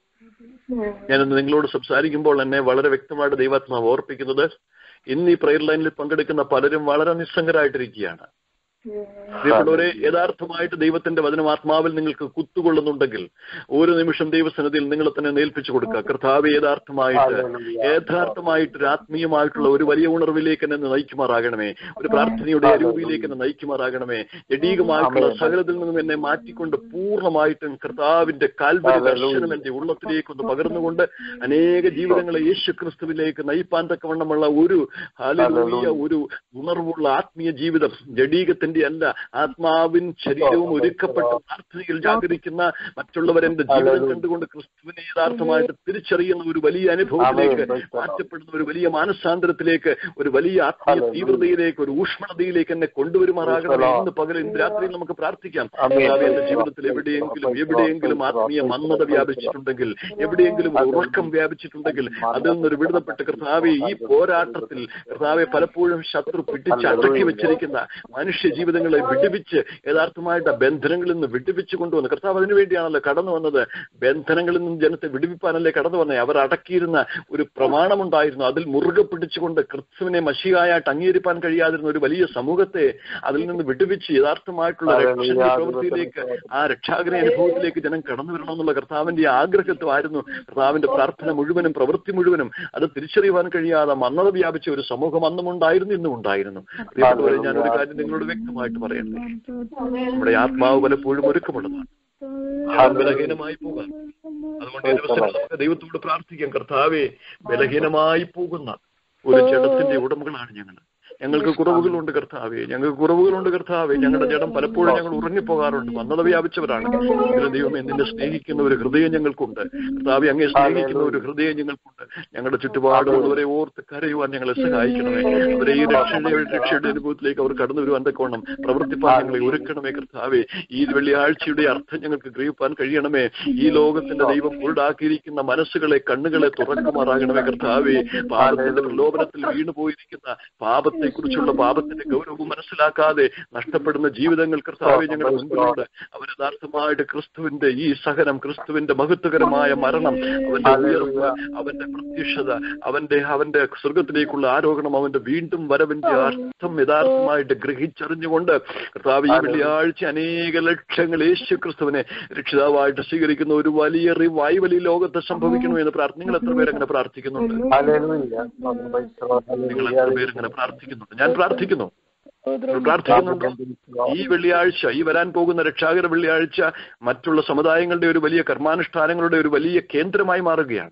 Speaker 3: ഞാനൊന്ന് നിങ്ങളോട് സംസാരിക്കുമ്പോൾ എന്നെ വളരെ വ്യക്തമായിട്ട് ദൈവാത്മാവ് ഓർപ്പിക്കുന്നത് ഇന്ന് ഈ പ്രയർ ലൈനിൽ പങ്കെടുക്കുന്ന പലരും വളരെ നിസ്സംഗരായിട്ടിരിക്കുകയാണ് പ്രിയപ്പെട്ടവരെ യഥാർത്ഥമായിട്ട് ദൈവത്തിന്റെ വചനം ആത്മാവിൽ നിങ്ങൾക്ക് കുത്തുകൊള്ളുന്നുണ്ടെങ്കിൽ ഒരു നിമിഷം ദൈവസന്നിധിയിൽ നിങ്ങൾ തന്നെ നേൽപ്പിച്ചു കൊടുക്കുക കർത്താവ് യഥാർത്ഥമായിട്ട് യഥാർത്ഥമായിട്ട് ഒരു ആത്മീയമായിട്ടുള്ള ഒരു വലിയ ഉണർവിലേക്ക് എന്നെ നയിക്കുമാറാകണമേ ഒരു പ്രാർത്ഥനയുടെ അരൂപിയിലേക്ക് എന്നെ നയിക്കുമാറാകണമേ ജഡീകമായിട്ടുള്ള സകലത്തിൽ നിന്നും എന്നെ മാറ്റിക്കൊണ്ട് പൂർണ്ണമായിട്ടും കർത്താവിന്റെ കാൽവരി ദർശനം എന്റെ ഉള്ളത്തിലേക്ക് ഒന്ന് പകർന്നുകൊണ്ട് അനേക ജീവിതങ്ങളെ യേശു ക്രിസ്തുവിലേക്ക് നയിപ്പാൻ തക്കവണ്ണമുള്ള ഒരു ഹാലലൂയ ഒരു ഉണർവുള്ള ആത്മീയ ജീവിതം ജഡീകത്തിന്റെ അല്ല ആത്മാവിൻ ശരീരവും ഒരുക്കപ്പെട്ട പ്രാർത്ഥനയിൽ ജാഗരിക്കുന്ന മറ്റുള്ളവരെന്റെ ജീവിതം കണ്ടുകൊണ്ട് ക്രിസ്തുവിനെ യഥാർത്ഥമായിട്ട് തിരിച്ചറിയുന്ന ഒരു വലിയ അനുഭവത്തിലേക്ക് മാറ്റപ്പെടുന്ന ഒരു വലിയ മാനസാന്തരത്തിലേക്ക് ഒരു വലിയ ആത്മീയ തീവ്രതയിലേക്ക് ഒരു ഊഷ്മളതയിലേക്ക് എന്നെ കൊണ്ടുവരുമാറാകണമേ ഇന്ന് പകൽ ഇന്ന് രാത്രി നമുക്ക് പ്രാർത്ഥിക്കാം കർത്താവേ, എന്റെ ജീവിതത്തിൽ എവിടെയെങ്കിലും എവിടെയെങ്കിലും ആത്മീയ മന്ദത വ്യാപിച്ചിട്ടുണ്ടെങ്കിൽ എവിടെയെങ്കിലും ഒരു ഉറക്കം വ്യാപിച്ചിട്ടുണ്ടെങ്കിൽ അതിൽ നിന്നൊരു വിടുതപ്പെട്ട് കർത്താവെ ഈ പോരാട്ടത്തിൽ കർത്താവെ പലപ്പോഴും ശത്രു പിടിച്ച് അടക്കി വെച്ചിരിക്കുന്ന മനുഷ്യ ജീവിതങ്ങളെ വിടുവിച്ച് യഥാർത്ഥമായിട്ട് ആ ബന്ധനങ്ങളിൽ നിന്ന് വിടുവിച്ച് കൊണ്ടുവന്ന് കർത്താവ് അതിനു വേണ്ടിയാണല്ലോ കടന്നു വന്നത് ബന്ധനങ്ങളിൽ നിന്ന് ജനത്തെ വിടുവിപ്പാനല്ലേ കടന്നു വന്നത് അവർ അടക്കിയിരുന്ന ഒരു പ്രമാണമുണ്ടായിരുന്നു അതിൽ മുറുകെ പിടിച്ചുകൊണ്ട് ക്രിസ്തുവിനെ മഷിയായിട്ട് അംഗീകരിപ്പാൻ കഴിയാതിരുന്ന ഒരു വലിയ സമൂഹത്തെ അതിൽ നിന്ന് വിടുവിച്ച് യഥാർത്ഥമായിട്ടുള്ള രക്ഷന്റെ പ്രവൃത്തിയിലേക്ക് ആ രക്ഷാകര അനുഭവത്തിലേക്ക് ജനം കടന്നു വരണമെന്നുള്ള കർത്താവിന്റെ ഈ ആഗ്രഹത്വമായിരുന്നു കർത്താവിന്റെ പ്രാർത്ഥന മുഴുവനും പ്രവൃത്തി മുഴുവനും അത് തിരിച്ചറിയുവാൻ കഴിയാതെ മന്നത വ്യാപിച്ച ഒരു സമൂഹം അന്നും ഉണ്ടായിരുന്നു ഇന്നും ഉണ്ടായിരുന്നു പ്രിയപ്പെട്ടവരെ ഞാൻ ഒരു കാര്യം നിങ്ങളോട് വ്യക്തമായിട്ട് പറയട്ടെ നമ്മുടെ ആത്മാവ് പലപ്പോഴും ഒരുക്കമുള്ളതാണ് ഞാൻ ബലഹീനമായി പോകാം അതുകൊണ്ട് ഈ ദിവസങ്ങളിൽ നമുക്ക് ദൈവത്തോട് പ്രാർത്ഥിക്കാം കർത്താവെ ബലഹീനമായി പോകുന്ന ഒരു ജഡത്തിന്റെ ഉടമകളാണ് ഞങ്ങൾ ഞങ്ങൾക്ക് കുറവുകളുണ്ട് കർത്താവെ ഞങ്ങൾക്ക് കുറവുകളുണ്ട് കർത്താവെ ഞങ്ങളുടെ ജഡം പലപ്പോഴും ഞങ്ങൾ ഉറങ്ങിപ്പോകാറുണ്ട് മന്ദത വ്യാപിച്ചവരാണ് എങ്കിലും ദൈവമേ നിന്നെ സ്നേഹിക്കുന്ന ഒരു ഹൃദയം ഞങ്ങൾക്കുണ്ട് കർത്താവെ അങ്ങേ സ്നേഹിക്കുന്ന ഒരു ഹൃദയം ഞങ്ങൾക്കുണ്ട് ഞങ്ങളുടെ ചുറ്റുപാടുള്ളവരെ ഓർത്ത് കരയുവാൻ ഞങ്ങളെ സഹായിക്കണമേ അവരെ ഈ രക്ഷയുടെ രക്ഷയുടെ അനുഭവത്തിലേക്ക് അവർ കടന്നു വരുവാൻ തക്കവണ്ണം പ്രവർത്തിപ്പാൻ ഞങ്ങളെ ഒരുക്കണമേ കർത്താവെ ഈ വെള്ളിയാഴ്ചയുടെ അർത്ഥം ഞങ്ങൾക്ക് ഗ്രഹിപ്പാൻ കഴിയണമേ ഈ ലോകത്തിന്റെ ദൈവം ഉൾടാക്കിയിരിക്കുന്ന മനസ്സുകളെ കണ്ണുകളെ തുറക്കുമാറാകണമേ കർത്താവെ പാപത്തിന്റെ പ്രലോഭനത്തിൽ വീണു പോയിരിക്കുന്ന പാപത്തെ കുറിച്ചുള്ള പാപത്തിന്റെ ഗൗരവം മനസ്സിലാക്കാതെ നഷ്ടപ്പെടുന്ന ജീവിതങ്ങൾ കർത്താവെ ഞങ്ങളുടെ മുൻപിലുണ്ട് അവർ യഥാർത്ഥമായിട്ട് ക്രിസ്തുവിന്റെ ഈ സഹനം ക്രിസ്തുവിന്റെ മഹത്വകരമായ മരണം അവന്റെ ഉയർവ് അവന്റെ പ്രത്യക്ഷത അവന്റെ അവന്റെ സ്വർഗത്തിലേക്കുള്ള ആരോഹണം അവന്റെ വീണ്ടും വരവിന്റെ അർത്ഥം യഥാർത്ഥമായിട്ട് ഗ്രഹിച്ചറിഞ്ഞുകൊണ്ട് കർത്താവ് ഈ വെള്ളിയാഴ്ച അനേക ലക്ഷങ്ങൾ യേശു ക്രിസ്തുവിനെ രക്ഷിതാവായിട്ട് സ്വീകരിക്കുന്ന ഒരു വലിയ റിവൈവൽ ഈ ലോകത്ത് സംഭവിക്കണമെന്ന് പ്രാർത്ഥന നിങ്ങൾ എത്ര പേരങ്ങനെ പ്രാർത്ഥിക്കുന്നുണ്ട്
Speaker 1: ഹല്ലേലൂയ സ്തോത്രം ബൈസ്രോ
Speaker 3: നിങ്ങൾ
Speaker 1: ഹല്ലേലൂയ
Speaker 3: എത്ര പേരങ്ങനെ പ്രാർത്ഥിക്കുന്നുണ്ട് ഞാൻ പ്രാർത്ഥിക്കുന്നു നിങ്ങൾ പ്രാർത്ഥിക്കുന്നുണ്ടോ ഈ വെള്ളിയാഴ്ച ഈ വരാൻ പോകുന്ന രക്ഷാകര വെള്ളിയാഴ്ച മറ്റുള്ള സമുദായങ്ങളുടെ ഒരു വലിയ കർമാനുഷ്ഠാനങ്ങളുടെ ഒരു വലിയ കേന്ദ്രമായി മാറുകയാണ്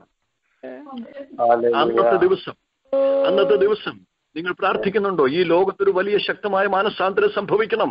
Speaker 3: അന്നത്തെ ദിവസം അന്നത്തെ ദിവസം നിങ്ങൾ പ്രാർത്ഥിക്കുന്നുണ്ടോ ഈ ലോകത്തൊരു വലിയ ശക്തമായ മാനസാന്തരം സംഭവിക്കണം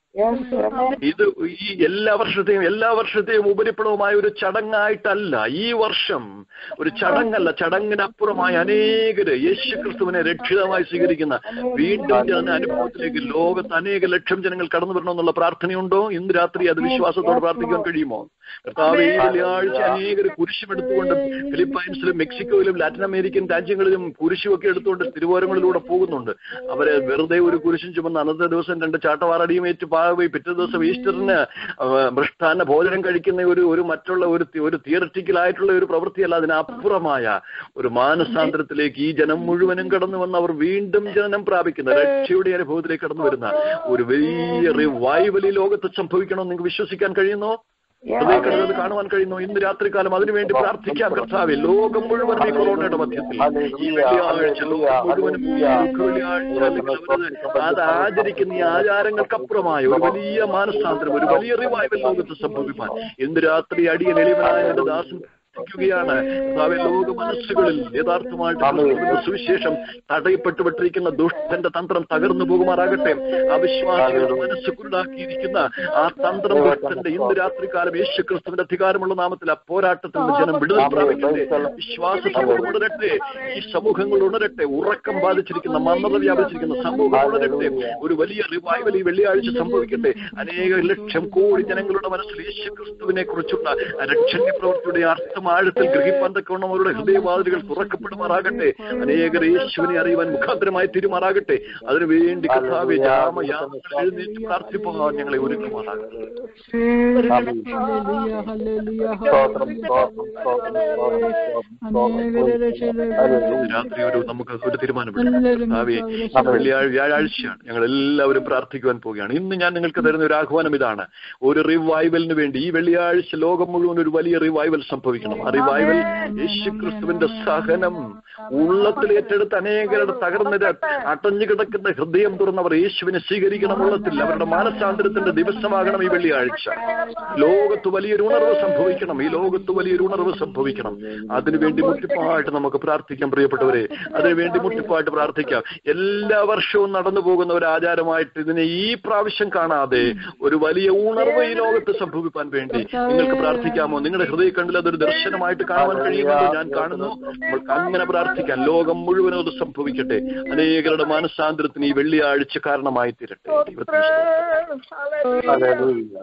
Speaker 3: ഇത് ഈ എല്ലാ വർഷത്തെയും എല്ലാ വർഷത്തെയും ഉപരിപ്ലവമായ ഒരു ചടങ്ങായിട്ടല്ല ഈ വർഷം ഒരു ചടങ്ങല്ല ചടങ്ങിനപ്പുറമായ അനേകര് യേശു ക്രിസ്തുവിനെ രക്ഷിതമായി സ്വീകരിക്കുന്ന വീണ്ടും ജന അനുഭവത്തിലേക്ക് ലോകത്ത് അനേക ലക്ഷം ജനങ്ങൾ കടന്നു വരണമെന്നുള്ള പ്രാർത്ഥനയുണ്ടോ ഇന്ന് രാത്രി അത് വിശ്വാസത്തോടെ പ്രാർത്ഥിക്കാൻ കഴിയുമോ കർത്താവ് ഈ വെള്ളിയാഴ്ച അനേകർ കുരിശുമെടുത്തുകൊണ്ട് ഫിലിപ്പൈൻസിലും മെക്സിക്കോയിലും ലാറ്റിൻ അമേരിക്കൻ രാജ്യങ്ങളിലും കുരിശുമൊക്കെ എടുത്തുകൊണ്ട് തിരുവോരങ്ങളിലൂടെ പോകുന്നുണ്ട് അവരെ വെറുതെ ഒരു കുരിശും ചുമന്ന് അന്നത്തെ ദിവസം രണ്ട് ചാട്ടവാറടിയും ഏറ്റ് പാകുകയും പിറ്റേ ദിവസം ഈസ്റ്ററിന് മൃഷ്ടാന്ന ഭോജനം കഴിക്കുന്ന ഒരു ഒരു മറ്റുള്ള ഒരു തി- ഒരു തിയററ്റിക്കൽ ആയിട്ടുള്ള ഒരു പ്രവൃത്തിയല്ല അതിനപ്പുറമായ ഒരു മാനസാന്തരത്തിലേക്ക് ഈ ജനം മുഴുവനും കടന്നു വന്ന് അവർ വീണ്ടും ജനനം പ്രാപിക്കുന്ന രക്ഷയുടെ അനുഭവത്തിലേക്ക് കടന്നു വരുന്ന ഒരു വലിയ റിവൈവൽ ഈ ലോകത്ത് സംഭവിക്കണമെന്ന് നിങ്ങൾക്ക് വിശ്വസിക്കാൻ കഴിയുന്നോ ഹൃദയക്കടകൾ കാണുവാൻ കഴിയുന്നു ഇന്ന് രാത്രികാലം അതിനുവേണ്ടി പ്രാർത്ഥിക്കാം കർത്താവെ ലോകം മുഴുവൻ ഈ കൊറോണയുടെ മധ്യത്തിൽ ഈ വെള്ളിയാഴ്ച ലോകം മുഴുവനും ഈ ദുഃഖ വെള്ളിയാഴ്ച അല്ലെങ്കിൽ അവരത് അത് ആചരിക്കുന്ന ഈ ആചാരങ്ങൾക്കപ്പുറമായ ഒരു വലിയ മാനസാന്തരം ഒരു വലിയ റിവൈവൽ ലോകത്ത് സംഭവിപ്പാൻ ഇന്ന് രാത്രി അടിയൻ എളിവനായ എന്റെ ദാസൻ ാണ് ലോക മനസ്സുകളിൽ യഥാർത്ഥമായിട്ട് ക്രിസ്തുവിന്റെ സുവിശേഷം തടയപ്പെട്ടു വിട്ടിരിക്കുന്ന ദുഷ്ടന്റെ തന്ത്രം തകർന്നു പോകുമാറാകട്ടെ അവിശ്വാസികളുടെ മനസ്സ് കുരുടാക്കിയിരിക്കുന്ന ആ തന്ത്രം ദുഷ്ടന്റെ ഇന്ന് രാത്രികാലം യേശു ക്രിസ്തുവിന്റെ അധികാരമുള്ള നാമത്തിൽ ആ പോരാട്ടത്തിൽ നിന്ന് ജനം വിടുതൽ പ്രാപിക്കട്ടെ വിശ്വാസ സമൂഹം ഉണരട്ടെ ഈ സമൂഹങ്ങൾ ഉണരട്ടെ ഉറക്കം ബാധിച്ചിരിക്കുന്ന മന്ദത വ്യാപിച്ചിരിക്കുന്ന സമൂഹം ഉണരട്ടെ ഒരു വലിയ റിവൈവൽ ഈ വെള്ളിയാഴ്ച സംഭവിക്കട്ടെ അനേക ലക്ഷം കോടി ജനങ്ങളുടെ മനസ്സിൽ യേശു ക്രിസ്തുവിനെ കുറിച്ചുള്ള രക്ഷണ്യ പ്രവൃത്തിയുടെ അർത്ഥം ആഴത്തിൽ ഗ്രഹിപ്പാൻ തക്കവണ്ണം അവരുടെ ഹൃദയവാതിലുകൾ തുറക്കപ്പെടുമാറാകട്ടെ അനേകർ യേശുവിനെ അറിയുവാൻ മുഖാന്തരമായി തീരുമാറാകട്ടെ അതിനുവേണ്ടി കഥാവെ ജാമയാമങ്ങൾ എഴുന്നേറ്റ് പ്രാർത്ഥിപ്പോകാൻ ഞങ്ങളെ ഒരുക്കുമാറാകട്ടെ
Speaker 2: ഹല്ലേലൂയ ഹല്ലേലൂയ
Speaker 1: സ്തോത്രം സ്തോത്രം സ്തോത്രം സ്തോത്രം സ്തോത്രം
Speaker 3: രാത്രി ഒരു നമുക്ക് ഒരു തീരുമാനമെടുക്കാം കർത്താവേ, ഇന്ന് വെള്ളിയാഴ്ച വ്യാഴാഴ്ചയാണ് ഞങ്ങൾ എല്ലാവരും പ്രാർത്ഥിക്കുവാൻ പോവുകയാണ് ഇന്ന് ഞാൻ നിങ്ങൾക്ക് തരുന്ന ഒരു ആഹ്വാനം ഇതാണ് ഒരു റിവൈവലിന് വേണ്ടി ഈ വെള്ളിയാഴ്ച ലോകം മുഴുവൻ ഒരു വലിയ റിവൈവൽ സംഭവിക്കണം ആ റിവൈവൽ യേശു ക്രിസ്തുവിന്റെ സഹനം ഉള്ളത്തിൽ ഏറ്റെടുത്ത് അനേകരുടെ തകർന്നത് അടഞ്ഞു കിടക്കുന്ന ഹൃദയം തുറന്നവർ യേശുവിനെ സ്വീകരിക്കണം ഉള്ളത്തിൽ അവരുടെ മാനസാന്തരത്തിന്റെ ദിവസമാകണം ഈ വെള്ളിയാഴ്ച ലോകത്ത് വലിയൊരു ഉണർവ് സംഭവിക്കണം ഈ ലോകത്ത് വലിയൊരു ഉണർവ് സംഭവിക്കണം അതിനുവേണ്ടി മുട്ടിപ്പായിട്ട് നമുക്ക് പ്രാർത്ഥിക്കാം പ്രിയപ്പെട്ടവരെ അതിനുവേണ്ടി മുട്ടിപ്പായിട്ട് പ്രാർത്ഥിക്കാം എല്ലാ വർഷവും നടന്നു പോകുന്ന ഒരു ആചാരമായിട്ട് ഇതിനെ ഈ പ്രാവശ്യം കാണാതെ ഒരു വലിയ ഉണർവ് ഈ ലോകത്ത് സംഭവിക്കാൻ വേണ്ടി നിങ്ങൾക്ക് പ്രാർത്ഥിക്കാമോ നിങ്ങളുടെ ഹൃദയ കണ്ടിൽ അതൊരു ദർശനമായിട്ട് കാണുവാൻ കഴിയുന്നുണ്ടോ ഞാൻ കാണുന്നു നമ്മൾക്ക് അങ്ങനെ പ്രാർത്ഥിക്കാം ലോകം മുഴുവനും അത് സംഭവിക്കട്ടെ അനേകരുടെ മാനസാന്തരത്തിന് ഈ വെള്ളിയാഴ്ച കാരണമായി തീരട്ടെ ദൈവത്തിന് സ്തോത്രം.
Speaker 1: ഹല്ലേലൂയ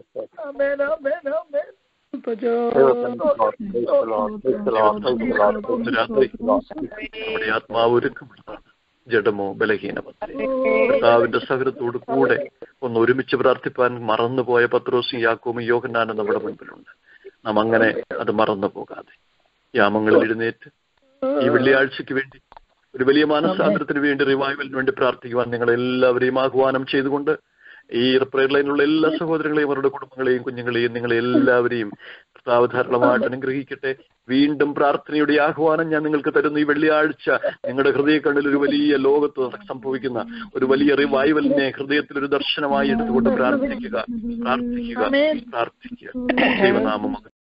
Speaker 1: ദൈവത്തിന് സ്തോത്രം Praise the Lord. Praise the Lord. Praise the Lord.
Speaker 3: ഇന്ന് രാത്രി നമ്മുടെ ആത്മാവ് ഒരുക്കമുള്ളതാണ് ജഡമോ ബലഹീനമോ കർത്താവിന്റെ സഹനത്തോട് കൂടെ ഒന്ന് ഒരുമിച്ച് പ്രാർത്ഥിപ്പാൻ മറന്നുപോയ പത്രോസും യാക്കോവും യോഹന്നാനും നമ്മുടെ മുൻപിലുണ്ട് നാം അങ്ങനെ അത് മറന്നു പോകാതെ യാമങ്ങളിൽ എഴുന്നേറ്റ് ഈ വെള്ളിയാഴ്ചയ്ക്ക് വേണ്ടി ഒരു വലിയ മാനസാന്തരത്തിന് വേണ്ടി റിവൈവലിന് വേണ്ടി പ്രാർത്ഥിക്കുവാൻ നിങ്ങൾ എല്ലാവരെയും ആഹ്വാനം ചെയ്തുകൊണ്ട് ഈ പ്രയർ ലൈനിലുള്ള എല്ലാ സഹോദരങ്ങളെയും അവരുടെ കുടുംബങ്ങളെയും കുഞ്ഞുങ്ങളെയും നിങ്ങളെ എല്ലാവരെയും കർത്താവ് ധാരാളമായിട്ട് അനുഗ്രഹിക്കട്ടെ വീണ്ടും പ്രാർത്ഥനയുടെ ഈ ആഹ്വാനം ഞാൻ നിങ്ങൾക്ക് തരുന്നു ഈ വെള്ളിയാഴ്ച നിങ്ങളുടെ ഹൃദയ കണ്ണിൽ ഒരു വലിയ ലോകത്ത് സംഭവിക്കുന്ന ഒരു വലിയ റിവൈവലിനെ ഹൃദയത്തിൽ ഒരു ദർശനമായി എടുത്തുകൊണ്ട് പ്രാർത്ഥിക്കുക പ്രാർത്ഥിക്കുക പ്രാർത്ഥിക്കുക ദൈവനാമം